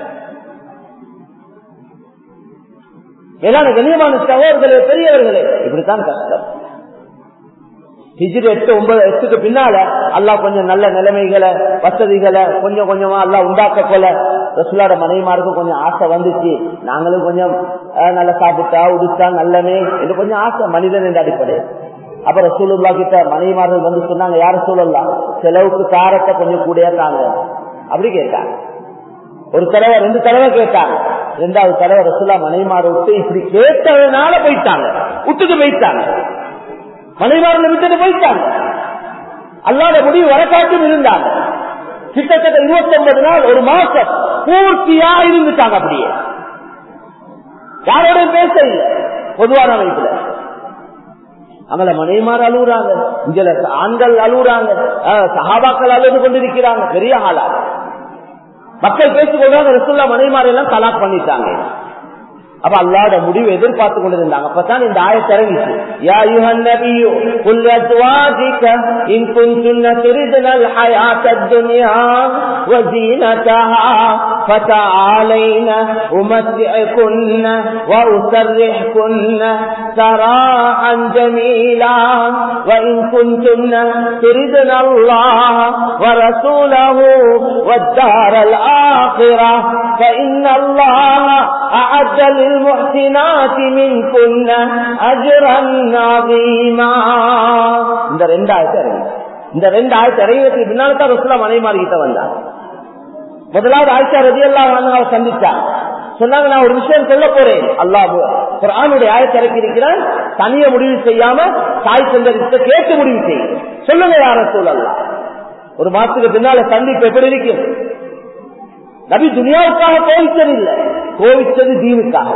S1: ஏன்னா கண்ணியமான சகோதரர்களே பெரியவர்களே இப்படித்தான் கஷ்டம் ஹிஜ்ரி எட்டு ஒன்பது எட்டுக்கு பின்னால அல்லாஹ் கொஞ்சம் நல்ல நிலைமைகளை வசதிகளை கொஞ்சம் கொஞ்சமா எல்லாம் உண்டாக்க போல ரசுல்லாட மனைவிமாருக்கு கொஞ்சம் ஆசை வந்துச்சு நாங்களும் கொஞ்சம் நல்லா சாப்பிட்டா உடுத்தா நல்லமே என்று கொஞ்சம் ஆசை மனிதன் என்ற அடிப்படை அப்ப ரசூலுல்லா கிட்ட மனைவிமார்கள் வந்து சொன்னாங்க யார சூழல்லாம் செலவுக்கு காரத்தை கொஞ்சம் கூடயா தாங்க அப்படி கேட்டாங்க ஒரு தடவை ரெண்டு தடவை கேட்டாங்க ரெண்டாவது தடவை ரசூல்லா மனைவிமாரை விட்டு இப்படி கேட்டதுனால போயிட்டாங்க விட்டுட்டு போயிட்டாங்க மனைவாரனை விட்டுட்டு போயிட்டாங்க அல்லாத முடிவு வரக்காட்டும் இருந்தாங்க கிட்டத்தட்ட இருபத்தி ஒன்பது நாள் ஒரு மாசம் பூர்த்தியா இருந்துட்டாங்க அப்படியே யாரோட பேச இல்லை பொதுவான அமைப்புல அவங்கள மனைமார் அழுகுறாங்க இங்க ஆண்கள் அழுகுறாங்க சகாபாக்கள் அழுது கொண்டிருக்கிறாங்க பெரிய ஆளா மக்கள் பேசிக்கொண்டு ரசுல்லா மனைமார் எல்லாம் தலாக் பண்ணிட்டாங்க அப்ப அல்லாட முடிவு எதிர்பார்த்து கொண்டிருந்தாங்க அப்பதான் இந்த ஆயத்தை இறங்கிச்சு யா யுஹன் நபியு குல் அஸ்வாஜிக இன் குன்துன்ன துரிதுன الحياة الدنيا وزينتها فتعالين أمتعكن وأسرحكن سراحا جميلا وإن كنتن تردن الله ورسوله والدار الآخرة فإن الله أعد للمحسنات منكن أجرا عظيما இந்த ரெண்டாயிரத்தி இறங்கி இந்த ரெண்டாயிரத்தி இறங்கியதுக்கு பின்னால தான் ரசுல்லா மனைமாரிகிட்ட வந்தாங்க முதலாவது ஆயிஷா ரதி எல்லாம் சந்திச்சாங்க சொன்னாங்க நான் ஒரு விஷயம் சொல்ல போறேன் அல்லாஹ் குரானுடைய ஆயத்தை இறக்கி இருக்கிறான் தனிய முடிவு செய்யாம தாய் சென்ற கேட்டு முடிவு செய்யும் சொல்லுங்க யார சொல்லலாம் ஒரு மாசத்துக்கு பின்னால சந்திப்பு எப்படி இருக்கும் நபி துனியாவுக்காக கோவிச்சது இல்லை கோவிச்சது தீனுக்காக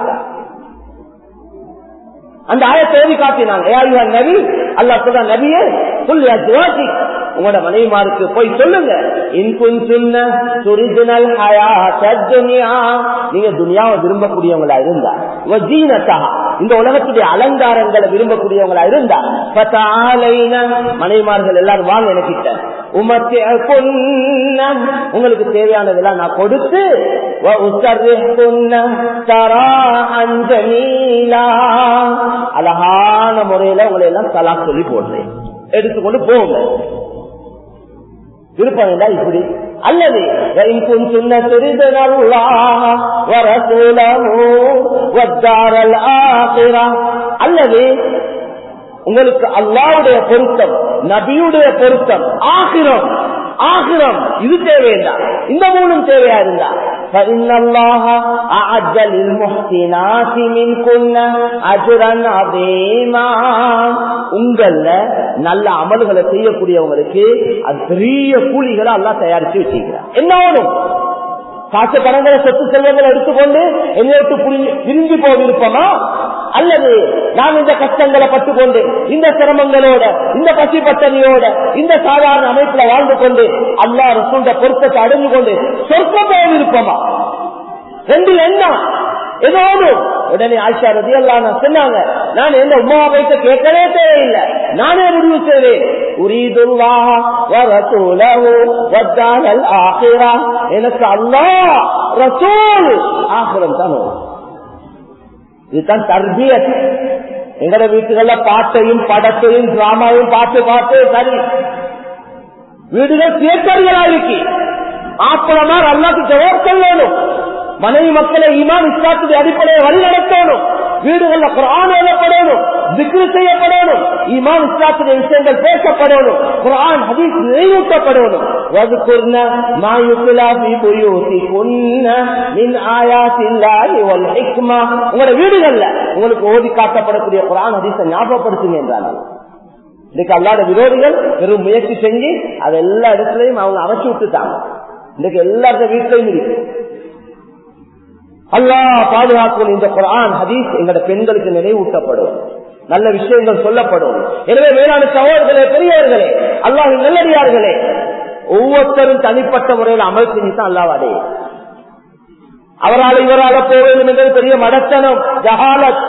S1: அந்த ஆயத்தை ஓதி காட்டினாங்க நபி அல்லா சொல்ற நபியே சொல்லு ஜுவாசி உங்களோட மனைவிமாருக்கு போய் சொல்லுங்க இன்குன் சொன்ன துரிதுனல் நீங்க துனியாவை விரும்பக்கூடியவங்களா இருந்தா இந்த உலகத்துடைய அலங்காரங்களை விரும்பக்கூடியவங்களா இருந்தா மனைவிமார்கள் எல்லாரும் வாங்க எனக்கிட்ட உமக்கு உங்களுக்கு தேவையானதெல்லாம் நான் கொடுத்து அழகான முறையில உங்களை எல்லாம் தலா சொல்லி போடுறேன் எடுத்துக்கொண்டு போங்க விருப்பம் என்ன இப்படி அல்லது அல்லது உங்களுக்கு அல்லாவுடைய பொருத்தம் நபியுடைய பொருத்தம் ஆகிரம் ஆகிரம் இது தேவையில்லை இந்த மூணும் தேவையா இருந்தா فإن الله أعد للمحسنات منكن أجرا عظيما உங்கள நல்ல அமல்களை செய்யக்கூடியவங்களுக்கு அது பெரிய கூலிகளை எல்லாம் தயாரிச்சு வச்சிருக்கிறார் என்ன வேணும் காசு பணங்களை சொத்து செல்வங்களை எடுத்துக்கொண்டு என்னை விட்டு பிரிஞ்சு போக விருப்பமா அல்லது நான் இந்த கஷ்டங்களை பட்டுக்கொண்டு இந்த சிரமங்களோட இந்த பசி பட்டணியோட இந்த சாதாரண அமைப்புல வாழ்ந்து கொண்டு அல்லா ரசூண்ட பொருத்தத்தை அடைஞ்சு கொண்டு சொர்க்கம் போக விருப்பமா ரெண்டு என்ன ஏதோடு உடனே ஆட்சியா ரதி எல்லாம் சொன்னாங்க நான் எந்த உமா வைத்த கேட்கவே தேவையில்லை நானே முடிவு செய்வேன் எனக்கு அல்லா ரசூல் ஆகிரம் தான் இதுதான் தர்பியத் எங்கட வீட்டுகள்ல பாட்டையும் படத்தையும் டிராமாவையும் பார்த்து பார்த்து சரி வீடுகள் தியேட்டர்களா இருக்கு ஆப்பளமார் அல்லாக்கு ஜவாப் சொல்லணும் மனைவி மக்களை இமான் இஸ்லாத்துடைய அடிப்படையை வழிநடத்தணும் வீடுகள்ல குரான் எழுதப்படணும் திக்ரு செய்யப்படணும் இமான் இஸ்லாத்துடைய விஷயங்கள் பேசப்படணும் குரான் ஹதீஸ் நினைவூட்டப்படணும் وَذْكُرْنَ مَا يُتْلَى فِي بُيُوتِكُنَّ مِنْ آيَاتِ اللَّهِ وَالْحِكْمَةِ உங்களோட வீடுகள்ல உங்களுக்கு ஓதி காட்டப்படக்கூடிய குரான் ஹதீஸை ஞாபகப்படுத்துங்க என்றாங்க இன்னைக்கு அல்லாத விரோதிகள் வெறும் முயற்சி செஞ்சு அது எல்லா இடத்துலயும் அவங்க அமைச்சு விட்டுட்டாங்க இன்னைக்கு எல்லாத்த வீட்லையும் இருக்கு அல்லாஹ் பாதுகாக்கும் இந்த குரான் ஹதீஸ் எங்களோட பெண்களுக்கு நினைவூட்டப்படும் நல்ல விஷயங்கள் சொல்லப்படும் எனவே வேளாண் சகோதரர்களே பெரியவர்களே அல்லாஹ் நல்லடியார்களே ஒவ்வொருத்தரும் தனிப்பட்ட முறையில் அமல் செஞ்சுதான் அல்லாவாடே அவரால் இவரால போக வேண்டும் என்பது பெரிய மடத்தனம் ஜஹாலத்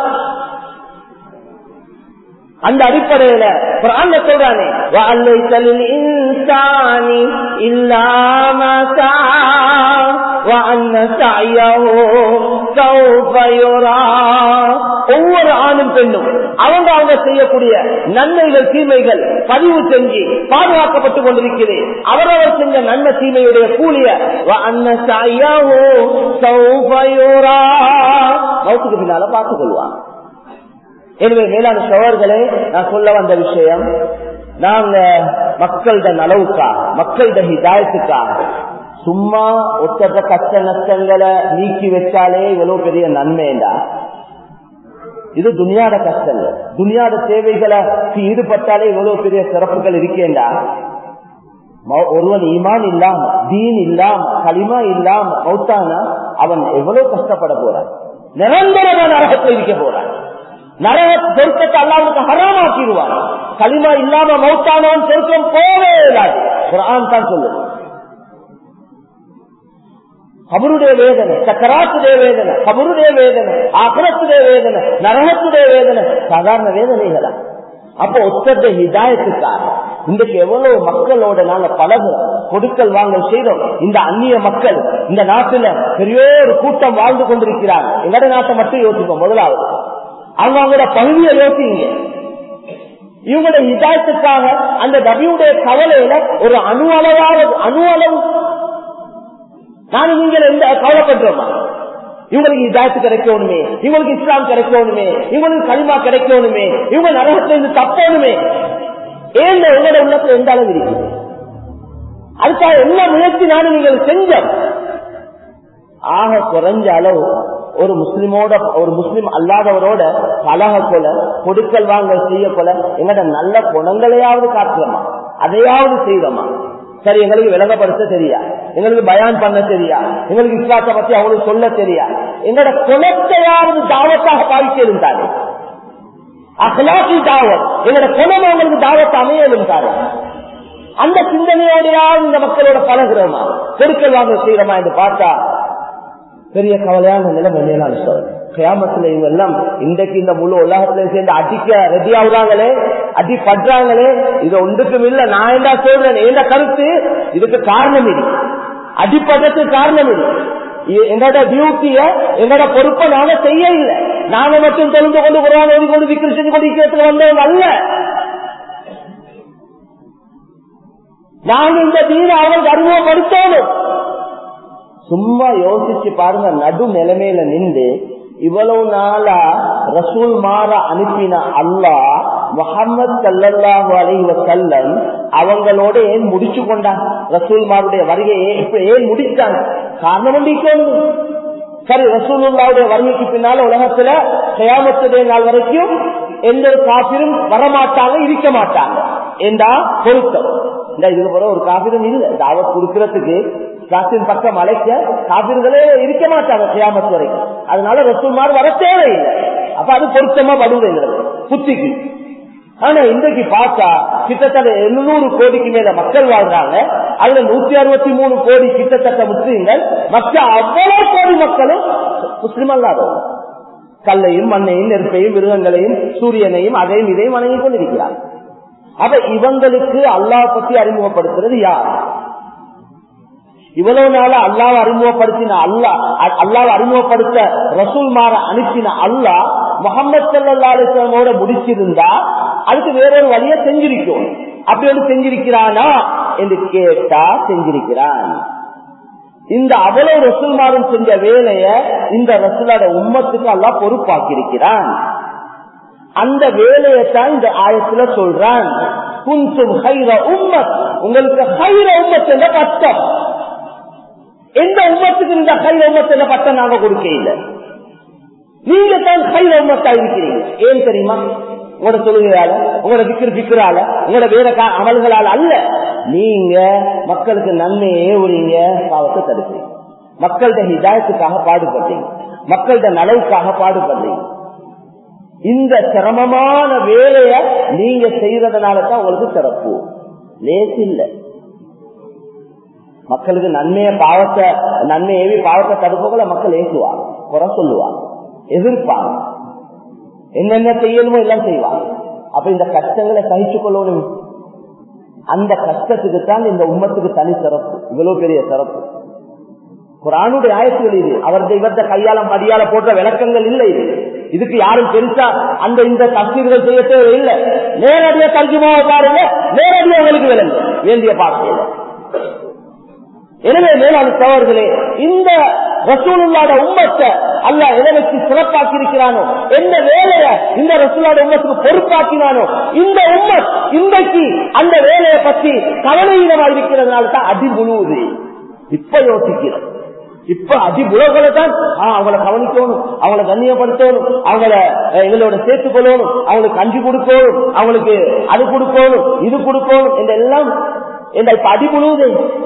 S1: அந்த அடிப்படையில குரான் சொல்றானே وَعَلَّيْسَ لِلْإِنسَانِ إِلَّا مَا سَعَى وَأَنَّ سَعْيَهُ سَوْفَ يُرَى ஒவ்வொரு ஆணும் பெண்ணும் அவங்க அவங்க செய்யக்கூடிய நன்மைகள் தீமைகள் பதிவு செஞ்சு பாதுகாக்கப்பட்டுக் கொண்டிருக்கிறது அவரவர் செஞ்ச நன்மை தீமையுடைய கூலிய وَأَنَّ سَعْيَهُ سَوْفَ يُرَى மௌத்துக்கு பின்னால பார்த்துக் கொள்வாங்க எனவே மேலான சோழர்களே நான் சொல்ல வந்த விஷயம் நாங்க மக்கள்ட நலவுக்காக மக்கள்ட ஹிதாயத்துக்காக சும்மா ஒத்தர கஷ்ட நஷ்டங்களை நீக்கி வச்சாலே இவ்வளவு பெரிய நன்மைண்டா இது துனியாட கஷ்டங்கள் துனியாட தேவைகளை ஈடுபட்டாலே இவ்வளவு பெரிய சிறப்புகள் இருக்கேண்டா ஒருவன் ஈமான் இல்லாம தீன் இல்லாம களிமா இல்லாம மௌத்தானா அவன் எவ்வளவு கஷ்டப்பட போறான் நிரந்தரமான நரகத்தில் இருக்க போறான் நரக சொர்க்கத்தை அல்லாவுக்கு ஹராமாக்கிடுவான் களிமா இல்லாம மௌத்தானவன் சொர்க்கம் போவே இல்லாது குரான் தான் சொல்லுது கபருடைய வேதனை சக்கராத்துடைய வேதனை கபருடைய வேதனை அகரத்துடைய வேதனை நரகத்துடைய வேதனை சாதாரண வேதனைகளா அப்போ ஒத்தந்த ஹிதாயத்துக்காக இன்றைக்கு எவ்வளவு மக்களோட நாங்க பழகுறோம் கொடுக்கல் வாங்கல் செய்தோம் இந்த அந்நிய மக்கள் இந்த நாட்டுல பெரிய ஒரு கூட்டம் வாழ்ந்து கொண்டிருக்கிறாங்க எங்கட நாட்டை மட்டும் யோசிப்போம் முதலாவது அவங்க அவங்களோட பகுதியை யோசிங்க இவங்களுடைய இதாயத்துக்காக அந்த நபியுடைய கவலையில ஒரு அணு அளவாவது அணு அளவு நானும் நீங்கள் எந்த கவலைப்படுறோமா இவங்களுக்கு இதாயத்து கிடைக்கணுமே இவங்களுக்கு இஸ்லாம் கிடைக்கணுமே இவங்களுக்கு களிமா கிடைக்கணுமே இவங்க நரகத்திலிருந்து தப்பணுமே ஏன் உங்களோட உள்ளத்துல எந்த அளவு இருக்கு அதுக்காக என்ன முயற்சி நானும் நீங்கள் செஞ்சோம் ஆக குறைஞ்ச அளவு ஒரு முஸ்லிமோட ஒரு முஸ்லிம் அல்லாதவரோட பழக கொல கொடுக்கல் வாங்கல் செய்ய கொல எங்கட நல்ல குணங்களையாவது காட்டுறோமா அதையாவது செய்தோமா சரி எங்களுக்கு விளங்கப்படுத்த தெரியா எங்களுக்கு பயான் பண்ண தெரியா எங்களுக்கு இஸ்லாத்தை பத்தி அவங்களுக்கு சொல்ல தெரியா எங்களோட குணத்தையாவது தாவத்தாக பாதிக்க இருந்தாரு அகலாசி தாவத் எங்களோட குணம் அவங்களுக்கு தாவத்தை அமைய இருந்தாரு அந்த சிந்தனையோடையாவது இந்த மக்களோட பழகிறோமா கொடுக்கல் வாங்க செய்யறோமா என்று பார்த்தா பெரிய கவலையான நிலைமை மேலான சொல்றேன் கிராமத்துல இவங்க எல்லாம் இன்றைக்கு இந்த முழு உலகத்துல சேர்ந்து அடிக்க ரெடி ஆகுறாங்களே அடி படுறாங்களே இது ஒன்றுக்கும் இல்ல நான் என்ன சொல்றேன் என்ன கருத்து இதுக்கு காரணம் இது அடிப்படத்துக்கு காரணம் இது எங்களோட டியூட்டிய எங்களோட பொறுப்பை நாங்க செய்ய இல்லை நாங்க மட்டும் தெரிந்து கொண்டு குரான் ஓடி கொண்டு விக்கிரி செஞ்சு கொண்டு இருக்கிறதுக்கு வந்தவங்க அல்ல நாங்க இந்த தீன அவங்களுக்கு அறிமுகப்படுத்தணும் சும்மா யோசிச்சு பாருங்க நடு நிலைமையில நின்று இவ்வளவு நாளா ரசூல் மாற அனுப்பின அல்லா முகமது சல்லாஹு அலைவ செல்லம் அவங்களோட ஏன் முடிச்சு கொண்டாங்க ரசூல் மாருடைய வருகையை இப்ப ஏன் முடிச்சாங்க காரணம் சரி ரசூலுல்லாவுடைய வருகைக்கு பின்னால உலகத்துல கயாமத்துடைய நாள் வரைக்கும் எந்த ஒரு காப்பிரும் வரமாட்டாங்க இருக்க மாட்டாங்க என்றா பொருத்தம் இந்த இதுக்கு பிறகு ஒரு காப்பிரும் இல்லை தாவத் கொடுக்கறதுக்கு காசின் பக்கம் அழைக்க காப்பீர்களே இருக்க மாட்டாங்க கியாமத்து வரைக்கும் அதனால ரசூல்மார் வர தேவையில்லை அப்ப அது பொருத்தமா படுவதுங்கிறது புத்திக்கு ஆனா இன்றைக்கு பார்த்தா கிட்டத்தட்ட எழுநூறு கோடிக்கு மேல மக்கள் வாழ்றாங்க அதுல நூத்தி அறுபத்தி மூணு கோடி கிட்டத்தட்ட முஸ்லீம்கள் மற்ற அவ்வளவு கோடி மக்களும் முஸ்லிம் அல்லாதவங்க கல்லையும் மண்ணையும் நெருப்பையும் மிருகங்களையும் சூரியனையும் அதையும் இதையும் வணங்கி கொண்டிருக்கிறார் அப்ப இவங்களுக்கு அல்லாஹ் பத்தி அறிமுகப்படுத்துறது யார் இவ்வளவு நாள அல்லாவை அறிமுகப்படுத்தின அல்லா அல்லாவை அறிமுகப்படுத்த ரசூல் மாற அனுப்பின அல்லா முகமது சல்லா அலிஸ்லாமோட முடிச்சிருந்தா அதுக்கு வேறொரு வழிய செஞ்சிருக்கும் அப்படி ஒன்று செஞ்சிருக்கிறானா என்று கேட்டா செஞ்சிருக்கிறான் இந்த அவ்வளவு ரசூல்மாரும் செஞ்ச வேலைய இந்த ரசூலோட உம்மத்துக்கு அல்லா பொறுப்பாக்கியிருக்கிறான் அந்த வேலையத்தான் இந்த ஆயத்துல சொல்றான் குந்தும் ஹைர உம்மத் உங்களுக்கு ஹைர உம்மத் என்ற பட்டம் எந்த உம்மத்துக்கு இந்த ஹைர உம்மத் என்ற பட்டம் நாங்க கொடுக்க இல்லை நீங்க தான் ஹைர உம்மத்தா இருக்கிறீங்க ஏன் தெரியுமா உங்களோட தொழுகையால உங்களோட விக்கிர விக்கிரால உங்களோட வேற கா- அமல்களால அல்ல நீங்க மக்களுக்கு நன்மையே உரிய பாவத்தை தடுப்பீங்க மக்கள்கிட்ட ஹிதாயத்துக்காக பாடுபட்டீங்க மக்கள்கிட்ட நலவுக்காக பாடுபடுறீங்க இந்த சிரமமான வேலைய நீங்க செய்யறதுனால தான் உங்களுக்கு சிறப்பு லேசு இல்ல மக்களுக்கு நன்மைய பாவத்தை நன்மை ஏவி பாவத்தை தடுப்போல மக்கள் ஏசுவாங்க குறை சொல்லுவாங்க எதிர்ப்பாங்க என்னென்ன செய்யணுமோ எல்லாம் செய்வாங்க அப்ப இந்த கஷ்டங்களை சகிச்சு கொள்ளணும் அந்த கஷ்டத்துக்கு தான் இந்த உம்மத்துக்கு தனி சிறப்பு இவ்வளவு பெரிய சிறப்பு குரானுடைய ஆயத்துகள் இது அவரது இவர்த கையால மடியால போட்ட விளக்கங்கள் இல்லை இது இதுக்கு யாரும் பெருசா அந்த இந்த தஸ்தீர்கள் செய்ய தேவை இல்லை நேரடியா தர்ஜுமாவை பாருங்க நேரடியா உங்களுக்கு விளங்கு வேண்டிய பார்க்கையில எனவே மேலான சோழர்களே இந்த ரசூலுல்லாட உம்மத்தை அல்ல எதை வச்சு சிறப்பாக்கி இருக்கிறானோ எந்த வேலைய இந்த ரசூலாட உம்மத்துக்கு பொறுப்பாக்கினானோ இந்த உம்மத் இன்றைக்கு அந்த வேலையை பற்றி கவலையினமா இருக்கிறதுனால தான் அடி முழுவுது இப்ப யோசிக்கிறோம் இப்ப அதிபுலகளை தான் அவங்கள கவனிக்கணும் அவங்கள கண்ணியப்படுத்தணும் அவங்கள அஹ், எங்களோட சேர்த்துக் கொள்ளணும் அவங்களுக்கு கஞ்சி கொடுக்கணும் அவங்களுக்கு அது கொடுக்கணும் இது கொடுக்கணும் என்றெல்லாம் என்ற இப்ப அடி முழுவுது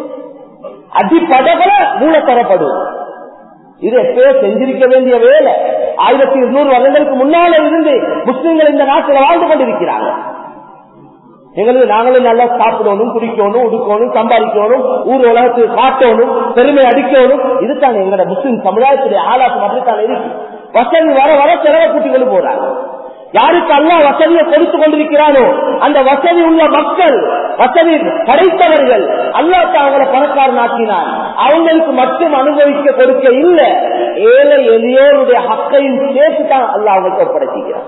S1: அடிப்படகளை மூல தரப்படும் இது எப்பயோ செஞ்சிருக்க வேண்டிய வேலை ஆயிரத்தி இருநூறு வருடங்களுக்கு முன்னால இருந்து முஸ்லிம்கள் இந்த நாட்டில் வாழ்ந்து கொண்டிருக்கிறாங்க எங்களுக்கு நாங்களும் நல்லா சாப்பிடணும் குடிக்கணும் உடுக்கணும் சம்பாதிக்கணும் ஊர் உலகத்துக்கு காட்டணும் பெருமை அடிக்கணும் இதுதான் எங்களோட முஸ்லிம் சமுதாயத்துடைய ஆளாக்கம் அப்படித்தான் இருக்கு வசதி வர வர செலவை கூட்டி கொண்டு போறாங்க யாருக்கு அல்லா வசதியை கொடுத்து கொண்டிருக்கிறானோ அந்த வசதி உள்ள மக்கள் வசதி படைத்தவர்கள் அல்லாத்த அவங்களை பணக்காரன் ஆக்கினான் அவங்களுக்கு மட்டும் அனுபவிக்க கொடுக்க இல்லை ஏழை எளியோருடைய ஹக்கையும் சேர்த்து தான் அல்லா அவங்களுக்கு ஒப்படைக்கிறார்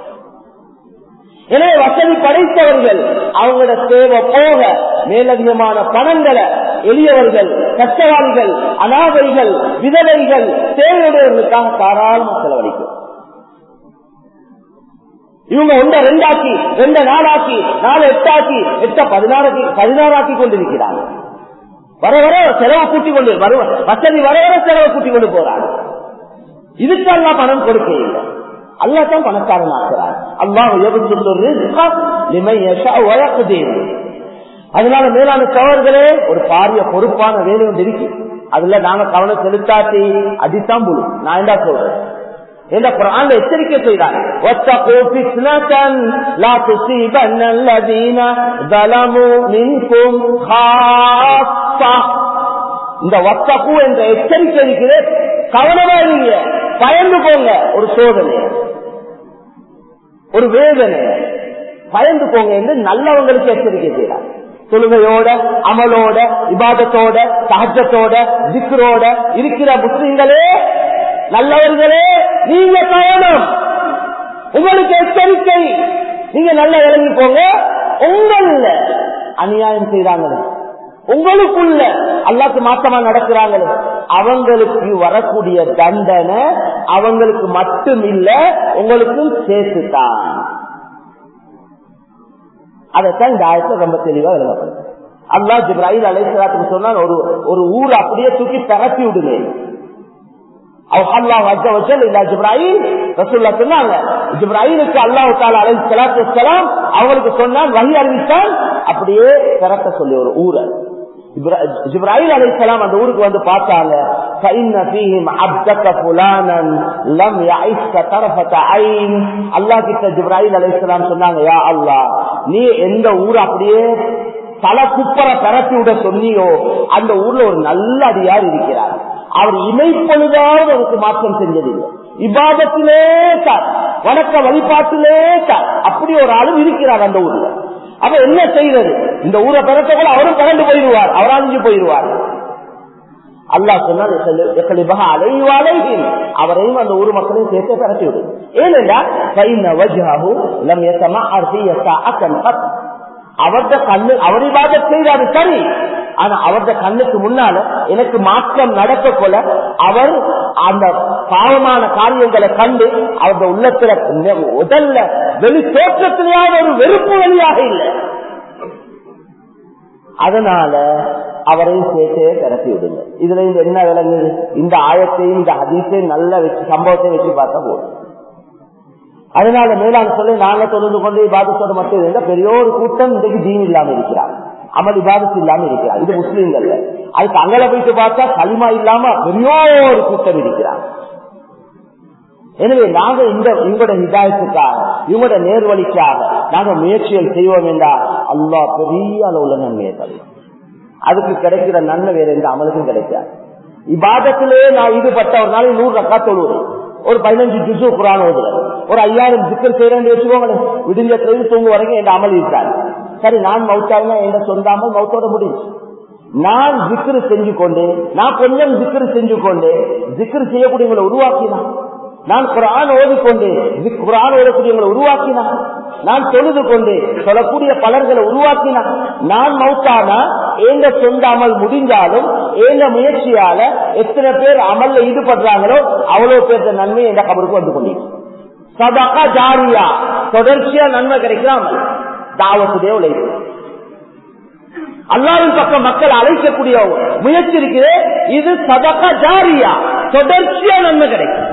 S1: எனவே வசதி படைத்தவர்கள் அவங்களோட தேவை போக மேலதிகமான பணங்களை எளியவர்கள் கஷ்டவாளிகள் அனாதைகள் விதவைகள் தேவையுடையவர்களுக்காக தாராளமாக செலவழிக்கும் இவங்க ஒன்ற ரெண்டாக்கி ரெண்ட நாளாக்கி நாலு எட்டாக்கி எட்ட பதினாறாக்கி பதினாறாக்கி கொண்டிருக்கிறாங்க வர வர செலவு கூட்டி கொண்டு வரும் வசதி வர வர செலவு கூட்டி கொண்டு போறாங்க இதுக்கெல்லாம் பணம் கொடுக்க இல்லை அல்லாதான் பணக்காரன் ஆக்குறார் அல்லாஹ் அதனால மேலான சோழர்களே ஒரு பாரிய பொறுப்பான வேலை ஒன்று இருக்கு அதுல நாங்க கவனம் செலுத்தாட்டி அடித்தான் புழு நான் என்ன சொல்றேன் என்ற குரான் எச்சரிக்கை செய்தார் وَاتَّقُوا فِتْنَةً لَا تُصِيبَنَّ الَّذِينَ ظَلَمُوا مِنكُمْ خَاصَّةً இந்த வத்தகு என்ற எச்சரிக்கை இருக்கிறது கவனமா இருங்க பயந்து போங்க ஒரு சோதனை ஒரு வேதனை பயந்து போங்க என்று நல்லவங்களுக்கு எச்சரிக்கை செய்யறார் தொழுகையோட அமலோட இபாதத்தோட சகஜத்தோட திக்ரோட இருக்கிற முஸ்லிம்களே நல்லவர்களே நீங்க கவனம் உங்களுக்கு எச்சரிக்கை நீங்க நல்லா இறங்கி போங்க உங்கள அநியாயம் செய்றாங்களே உங்களுக்குள்ள அல்லாக்கு மாற்றமா நடக்கிறாங்களே அவங்களுக்கு வரக்கூடிய தண்டனை அவங்களுக்கு மட்டும் இல்ல உங்களுக்கும் சேர்த்துதான் அதைத்தான் இந்த ஆயத்தை ரொம்ப தெளிவா எழுதப்படும் அல்லா ஜிப்ராஹில் அலைசலாத்துக்கு சொன்னால் ஒரு ஒரு ஊர் அப்படியே தூக்கி பரப்பி விடுங்க அவங்களுக்கு சொன்னால் வழி அறிவித்தால் அப்படியே பிறக்க சொல்லி ஒரு ஊரை ஜிப்ராஹில் அலிசலாம் அந்த ஊருக்கு வந்து பார்த்தாங்க அல்லா கிட்ட ஜிப்ராஹில் அலிசலாம் சொன்னாங்க யா அல்லா நீ எந்த ஊர் அப்படியே தல குப்பரை பரப்பி விட சொன்னியோ அந்த ஊர்ல ஒரு நல்ல அடியார் இருக்கிறார் அவர் இமைப்பொழுதாவது அவருக்கு மாற்றம் செஞ்சதில்லை இபாதத்திலே சார் வணக்க வழிபாட்டிலே சார் அப்படி ஒரு ஆளும் இருக்கிறார் அந்த ஊர்ல அப்ப என்ன செய்யறது இந்த ஊரை பிறக்க கூட அவரும் பிறந்து போயிடுவார் அவர் அழிஞ்சு போயிடுவார் அல்லாஹ் சொன்னால் அவரையும் அந்த ஊர் மக்களையும் சேர்த்து பிறத்தி விடும் ஏனென்றா அவர்த கண்ணு அவர் இவாத செய்தாரு சரி ஆனா அவரது கண்ணுக்கு முன்னால எனக்கு மாற்றம் நடக்க போல அவர் அந்த பாவமான காரியங்களை கண்டு அவரது உள்ளத்துல உடல்ல வெளி தோற்றத்திலேயாவது ஒரு வெறுப்பு வழியாக இல்லை அதனால அவரையும் சேர்த்தே திறத்தி விடுங்க இதுல இந்த என்ன விளங்குது இந்த ஆயத்தையும் இந்த அதிசயம் நல்ல வச்சு சம்பவத்தை வச்சு பார்த்தா போதும் அதனால மேலான சொல்லி நாங்க தொழுது கொண்டு பாதத்தோட மட்டும் இருந்தா பெரிய ஒரு கூட்டம் இன்றைக்கு தீன் இல்லாம இருக்கிறார் அமல் இபாதத்து இல்லாம இருக்கிறார் இது முஸ்லீம்கள் அதுக்கு அங்கல போயிட்டு பார்த்தா களிமா இல்லாம பெரிய ஒரு கூட்டம் இருக்கிறார் எனவே நாங்க இந்த இவங்களோட ஹிதாயத்துக்காக இவங்களோட நேர்வழிக்காக நாங்க முயற்சிகள் செய்வோம் என்றால் அல்லா பெரிய அளவுல நன்மையை தருவோம் அதுக்கு கிடைக்கிற நன்மை வேற எந்த அமலுக்கும் கிடைக்காது இபாதத்திலே நான் ஈடுபட்ட ஒரு நாளைக்கு நூறு ரக்கா தொழுவது ஒரு பதினஞ்சு ஜுசு குரான் ஓதுறது ஒரு ஐயாயிரம் சிக்கல் செய்யறேன்னு வச்சுக்கோங்களேன் விடுஞ்சத்துல இருந்து தூங்கு வரைக்கும் என் அமல் இருக்காது சரி நான் மவுத்தாங்க என் சொந்த அமல் மவுத்தோட முடிஞ்சு நான் ஜிக்ரு செஞ்சு கொண்டு நான் கொஞ்சம் ஜிக்ரு செஞ்சு கொண்டு ஜிக்ரு செய்யக்கூடியவங்களை உருவாக்கினான் நான் குரான் ஓதிக்கொண்டு குரான் ஓதக்கூடியவங்களை உருவாக்கினான் நான் தொழுது கொண்டு சொல்லக்கூடிய பலர்களை உருவாக்கினான் நான் மௌத்தானா எங்க சொந்த அமல் முடிஞ்சாலும் எங்க முயற்சியால எத்தனை பேர் அமல்ல ஈடுபடுறாங்களோ அவ்வளவு பேர் நன்மை எந்த கபருக்கு வந்து கொண்டீங்க சதகா ஜாரியா தொடர்ச்சியா நன்மை கிடைக்கிறாமல் தாவத்துடைய உழைப்பு அல்லாவின் பக்கம் மக்கள் அழைக்கக்கூடிய முயற்சி இருக்குது இது சதகா ஜாரியா தொடர்ச்சியா நன்மை கிடைக்கும்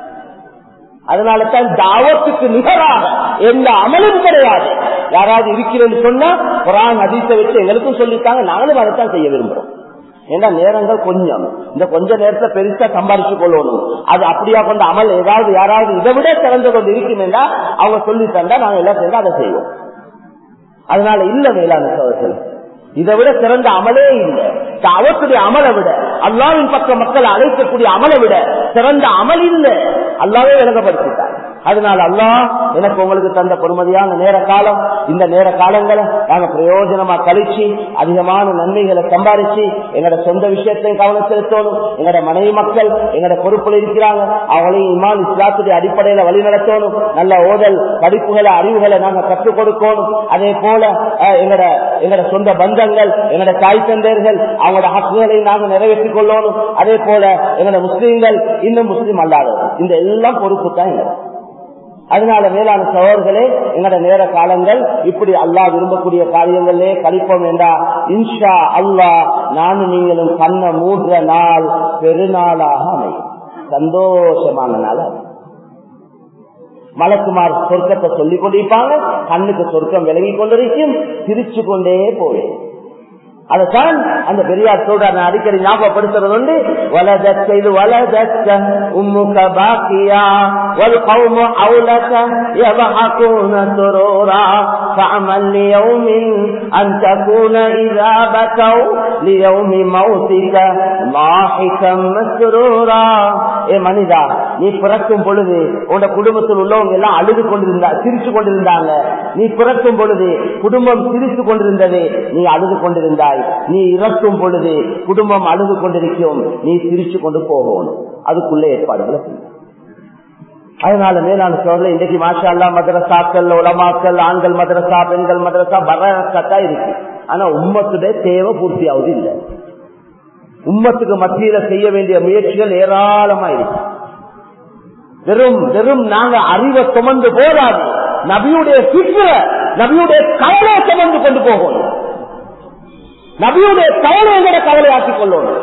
S1: அதனால தான் தாவத்துக்கு நிகராக எந்த அமலும் கிடையாது யாராவது இருக்கிறேன்னு சொன்னா குரான் அதிச வச்சு எங்களுக்கும் சொல்லித்தாங்க நாங்களும் அதைத்தான் செய்ய விரும்புறோம் ஏன்னா நேரங்கள் கொஞ்சம் இந்த கொஞ்ச நேரத்தை பெருசா சம்பாதிச்சு கொள்ளணும் அது அப்படியா கொண்ட அமல் ஏதாவது யாராவது இதை விட சிறந்த கொண்டு இருக்குமெண்டா அவங்க சொல்லி தந்தா நாங்க எல்லாம் சேர்ந்து அதை செய்வோம் அதனால இல்ல மேலான சோதத்தில் இதை விட சிறந்த அமலே இல்லை அவத்துடைய அமலை விட அல்லாவின் பக்கம் மக்கள் அழைக்கக்கூடிய அமலை விட சிறந்த அமல் இல்லை அல்லாவே விளங்கப்படுத்திட்டார் அதனால அல்லா எனக்கு உங்களுக்கு தந்த பொறுமதியான நேர காலம் இந்த நேர காலங்களை நாங்க பிரயோஜனமா கழிச்சு அதிகமான நன்மைகளை சம்பாதிச்சு எங்களோட சொந்த விஷயத்தையும் கவனம் செலுத்தணும் எங்களோட மனைவி மக்கள் எங்களோட பொறுப்புல இருக்கிறாங்க அவங்களையும் இமான் இஸ்லாத்துடைய அடிப்படையில வழி நடத்தணும் நல்ல ஓதல் படிப்புகளை அறிவுகளை நாங்க கற்றுக் கொடுக்கணும் அதே போல எங்களோட எங்களோட சொந்த பந்தங்கள் எங்களோட தாய் தந்தையர்கள் அவங்களோட ஹக்குகளை நாங்க நிறைவேற்றிக் கொள்ளணும் அதே போல எங்களோட முஸ்லீம்கள் இன்னும் முஸ்லீம் அல்லாதவர்கள் இந்த எல்லாம் பொறுப்பு தான் எங்களுக்கு அதனால மேலான சோழர்களே எங்களோட நேர காலங்கள் இப்படி அல்லாஹ் விரும்பக்கூடிய காரியங்களே கழிப்போம் என்றா இன்ஷா அல்லாஹ் நானும் நீங்களும் கண்ண மூன்ற நாள் பெருநாளாக அமையும் சந்தோஷமான நாள் மலக்குமார் சொர்க்கத்தை சொல்லிக் கொண்டிருப்பாங்க கண்ணுக்கு சொர்க்கம் விலகி கொண்டிருக்கும் சிரிச்சு கொண்டே போவேன் அதுதான் அந்த பெரியார் சொல்ற நான் அடிக்கடி ஞாபகப்படுத்துறது உண்டு வலதக்க இது வலதக்க உம்முக பாக்கியா வல் கௌமு அவுலக يضحكون سرورا فعمل ليوم أن تكون إذا بكوا ليوم موتك ضاحكا مسرورا ஏ மனிதா நீ பிறக்கும் பொழுது உன்னோட குடும்பத்தில் உள்ளவங்க எல்லாம் அழுது கொண்டிருந்தா சிரிச்சு கொண்டிருந்தாங்க நீ பிறக்கும் பொழுது குடும்பம் சிரித்து கொண்டிருந்தது நீ அழுது கொண்டிருந்தாய் நீ இறக்கும் பொழுது குடும்பம் அழுது கொண்டிருக்கும் நீ சிரிச்சு கொண்டு போகணும் அதுக்குள்ள ஏற்பாடுகளை அதனால மேலான சோழல இன்றைக்கு மாஷா அல்லா மதரசாக்கள் உலமாக்கள் ஆண்கள் மதரசா பெண்கள் மதரசா வரக்கத்தா இருக்கு ஆனா உம்மத்துடைய தேவை பூர்த்தி ஆகுது இல்லை உம்மத்துக்கு மத்தியில செய்ய வேண்டிய முயற்சிகள் ஏராளமா இருக்கு வெறும் வெறும் நாங்க அறிவை சுமந்து போதாது நபியுடைய சிற்ற நபியுடைய கவலை சுமந்து கொண்டு போகணும் நபியுடைய கவலை எங்கட கவலையாக்கிக் கொள்ளணும்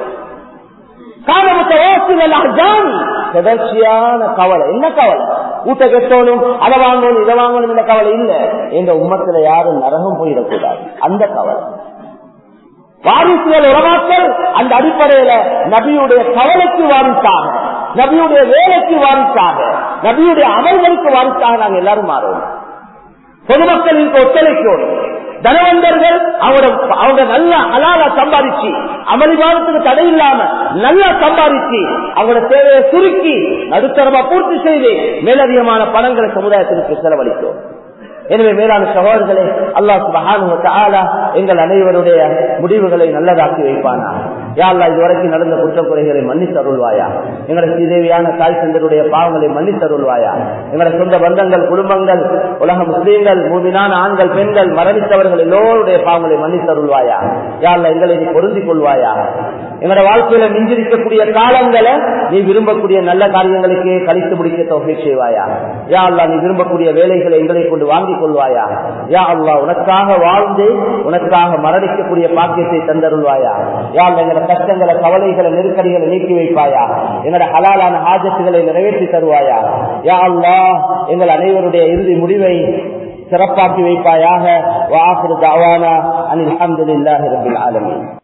S1: தொடர்ச்சியான கவலை என்ன கவலை ஊட்ட கெட்டோனும் அதை வாங்கணும் இதை வாங்கணும் இந்த கவலை இல்ல எங்க உம்மத்துல யாரும் நரகம் போயிடக்கூடாது அந்த கவலை வாரிசுகள் உறவாக்கள் அந்த அடிப்படையில நபியுடைய கவலைக்கு வாரிசாக நபியுடைய வேலைக்கு வாரிசாக நபியுடைய அமல்களுக்கு வாரிசாக நாங்க எல்லாரும் மாறுவோம் பொதுமக்களின் ஒத்துழைக்கோம் தனவந்தர்கள் அவங்க அவங்க நல்ல அலால சம்பாதிச்சு அமளிவாதத்துக்கு தடை இல்லாம நல்லா சம்பாதிச்சு அவங்களோட தேவையை சுருக்கி நடுத்தரமா பூர்த்தி செய்து மேலதிகமான பணங்களை சமுதாயத்திற்கு செலவழித்தோம் எனவே மேலான சகோதரர்களே அல்லா சுபஹானு எங்கள் அனைவருடைய முடிவுகளை நல்லதாக்கி வைப்பானா யாழ்லா இதுவரைக்கும் நடந்த குற்றக்குறைகளை மன்னித்தருள்வாயா எங்களோட ஸ்ரீதேவியான தாய் சந்தருடைய பாவங்களை மன்னித்தருள்வாயா எங்களோட சொந்த பந்தங்கள் குடும்பங்கள் உலக முஸ்லீம்கள் மூமினான ஆண்கள் பெண்கள் மரணித்தவர்கள் எல்லோருடைய பாவங்களை மன்னித்தருள்வாயா யாழ்லா எங்களை நீ பொருந்திக் கொள்வாயா எங்களோட வாழ்க்கையில மிஞ்சிருக்கக்கூடிய காலங்களை நீ விரும்பக்கூடிய நல்ல காரியங்களுக்கே கழித்து முடிக்க தொகை செய்வாயா யா அல்லா நீ விரும்பக்கூடிய வேலைகளை எங்களை கொண்டு வாங்கி ஆக்கிக் கொள்வாயா யா அல்லா உனக்காக வாழ்ந்து உனக்காக மரணிக்கக்கூடிய பாக்கியத்தை தந்தருள்வாயா யா அல்லா எங்களோட கஷ்டங்களை கவலைகளை நெருக்கடிகளை நீக்கி வைப்பாயா எங்களோட ஹலாலான ஆஜத்துகளை நிறைவேற்றி தருவாயா யா அல்லா எங்கள் அனைவருடைய இறுதி முடிவை சிறப்பாக்கி வைப்பாயாக வாசு தாவானா அனில் அஹமதுல்லாஹி ரபில் ஆலமீன்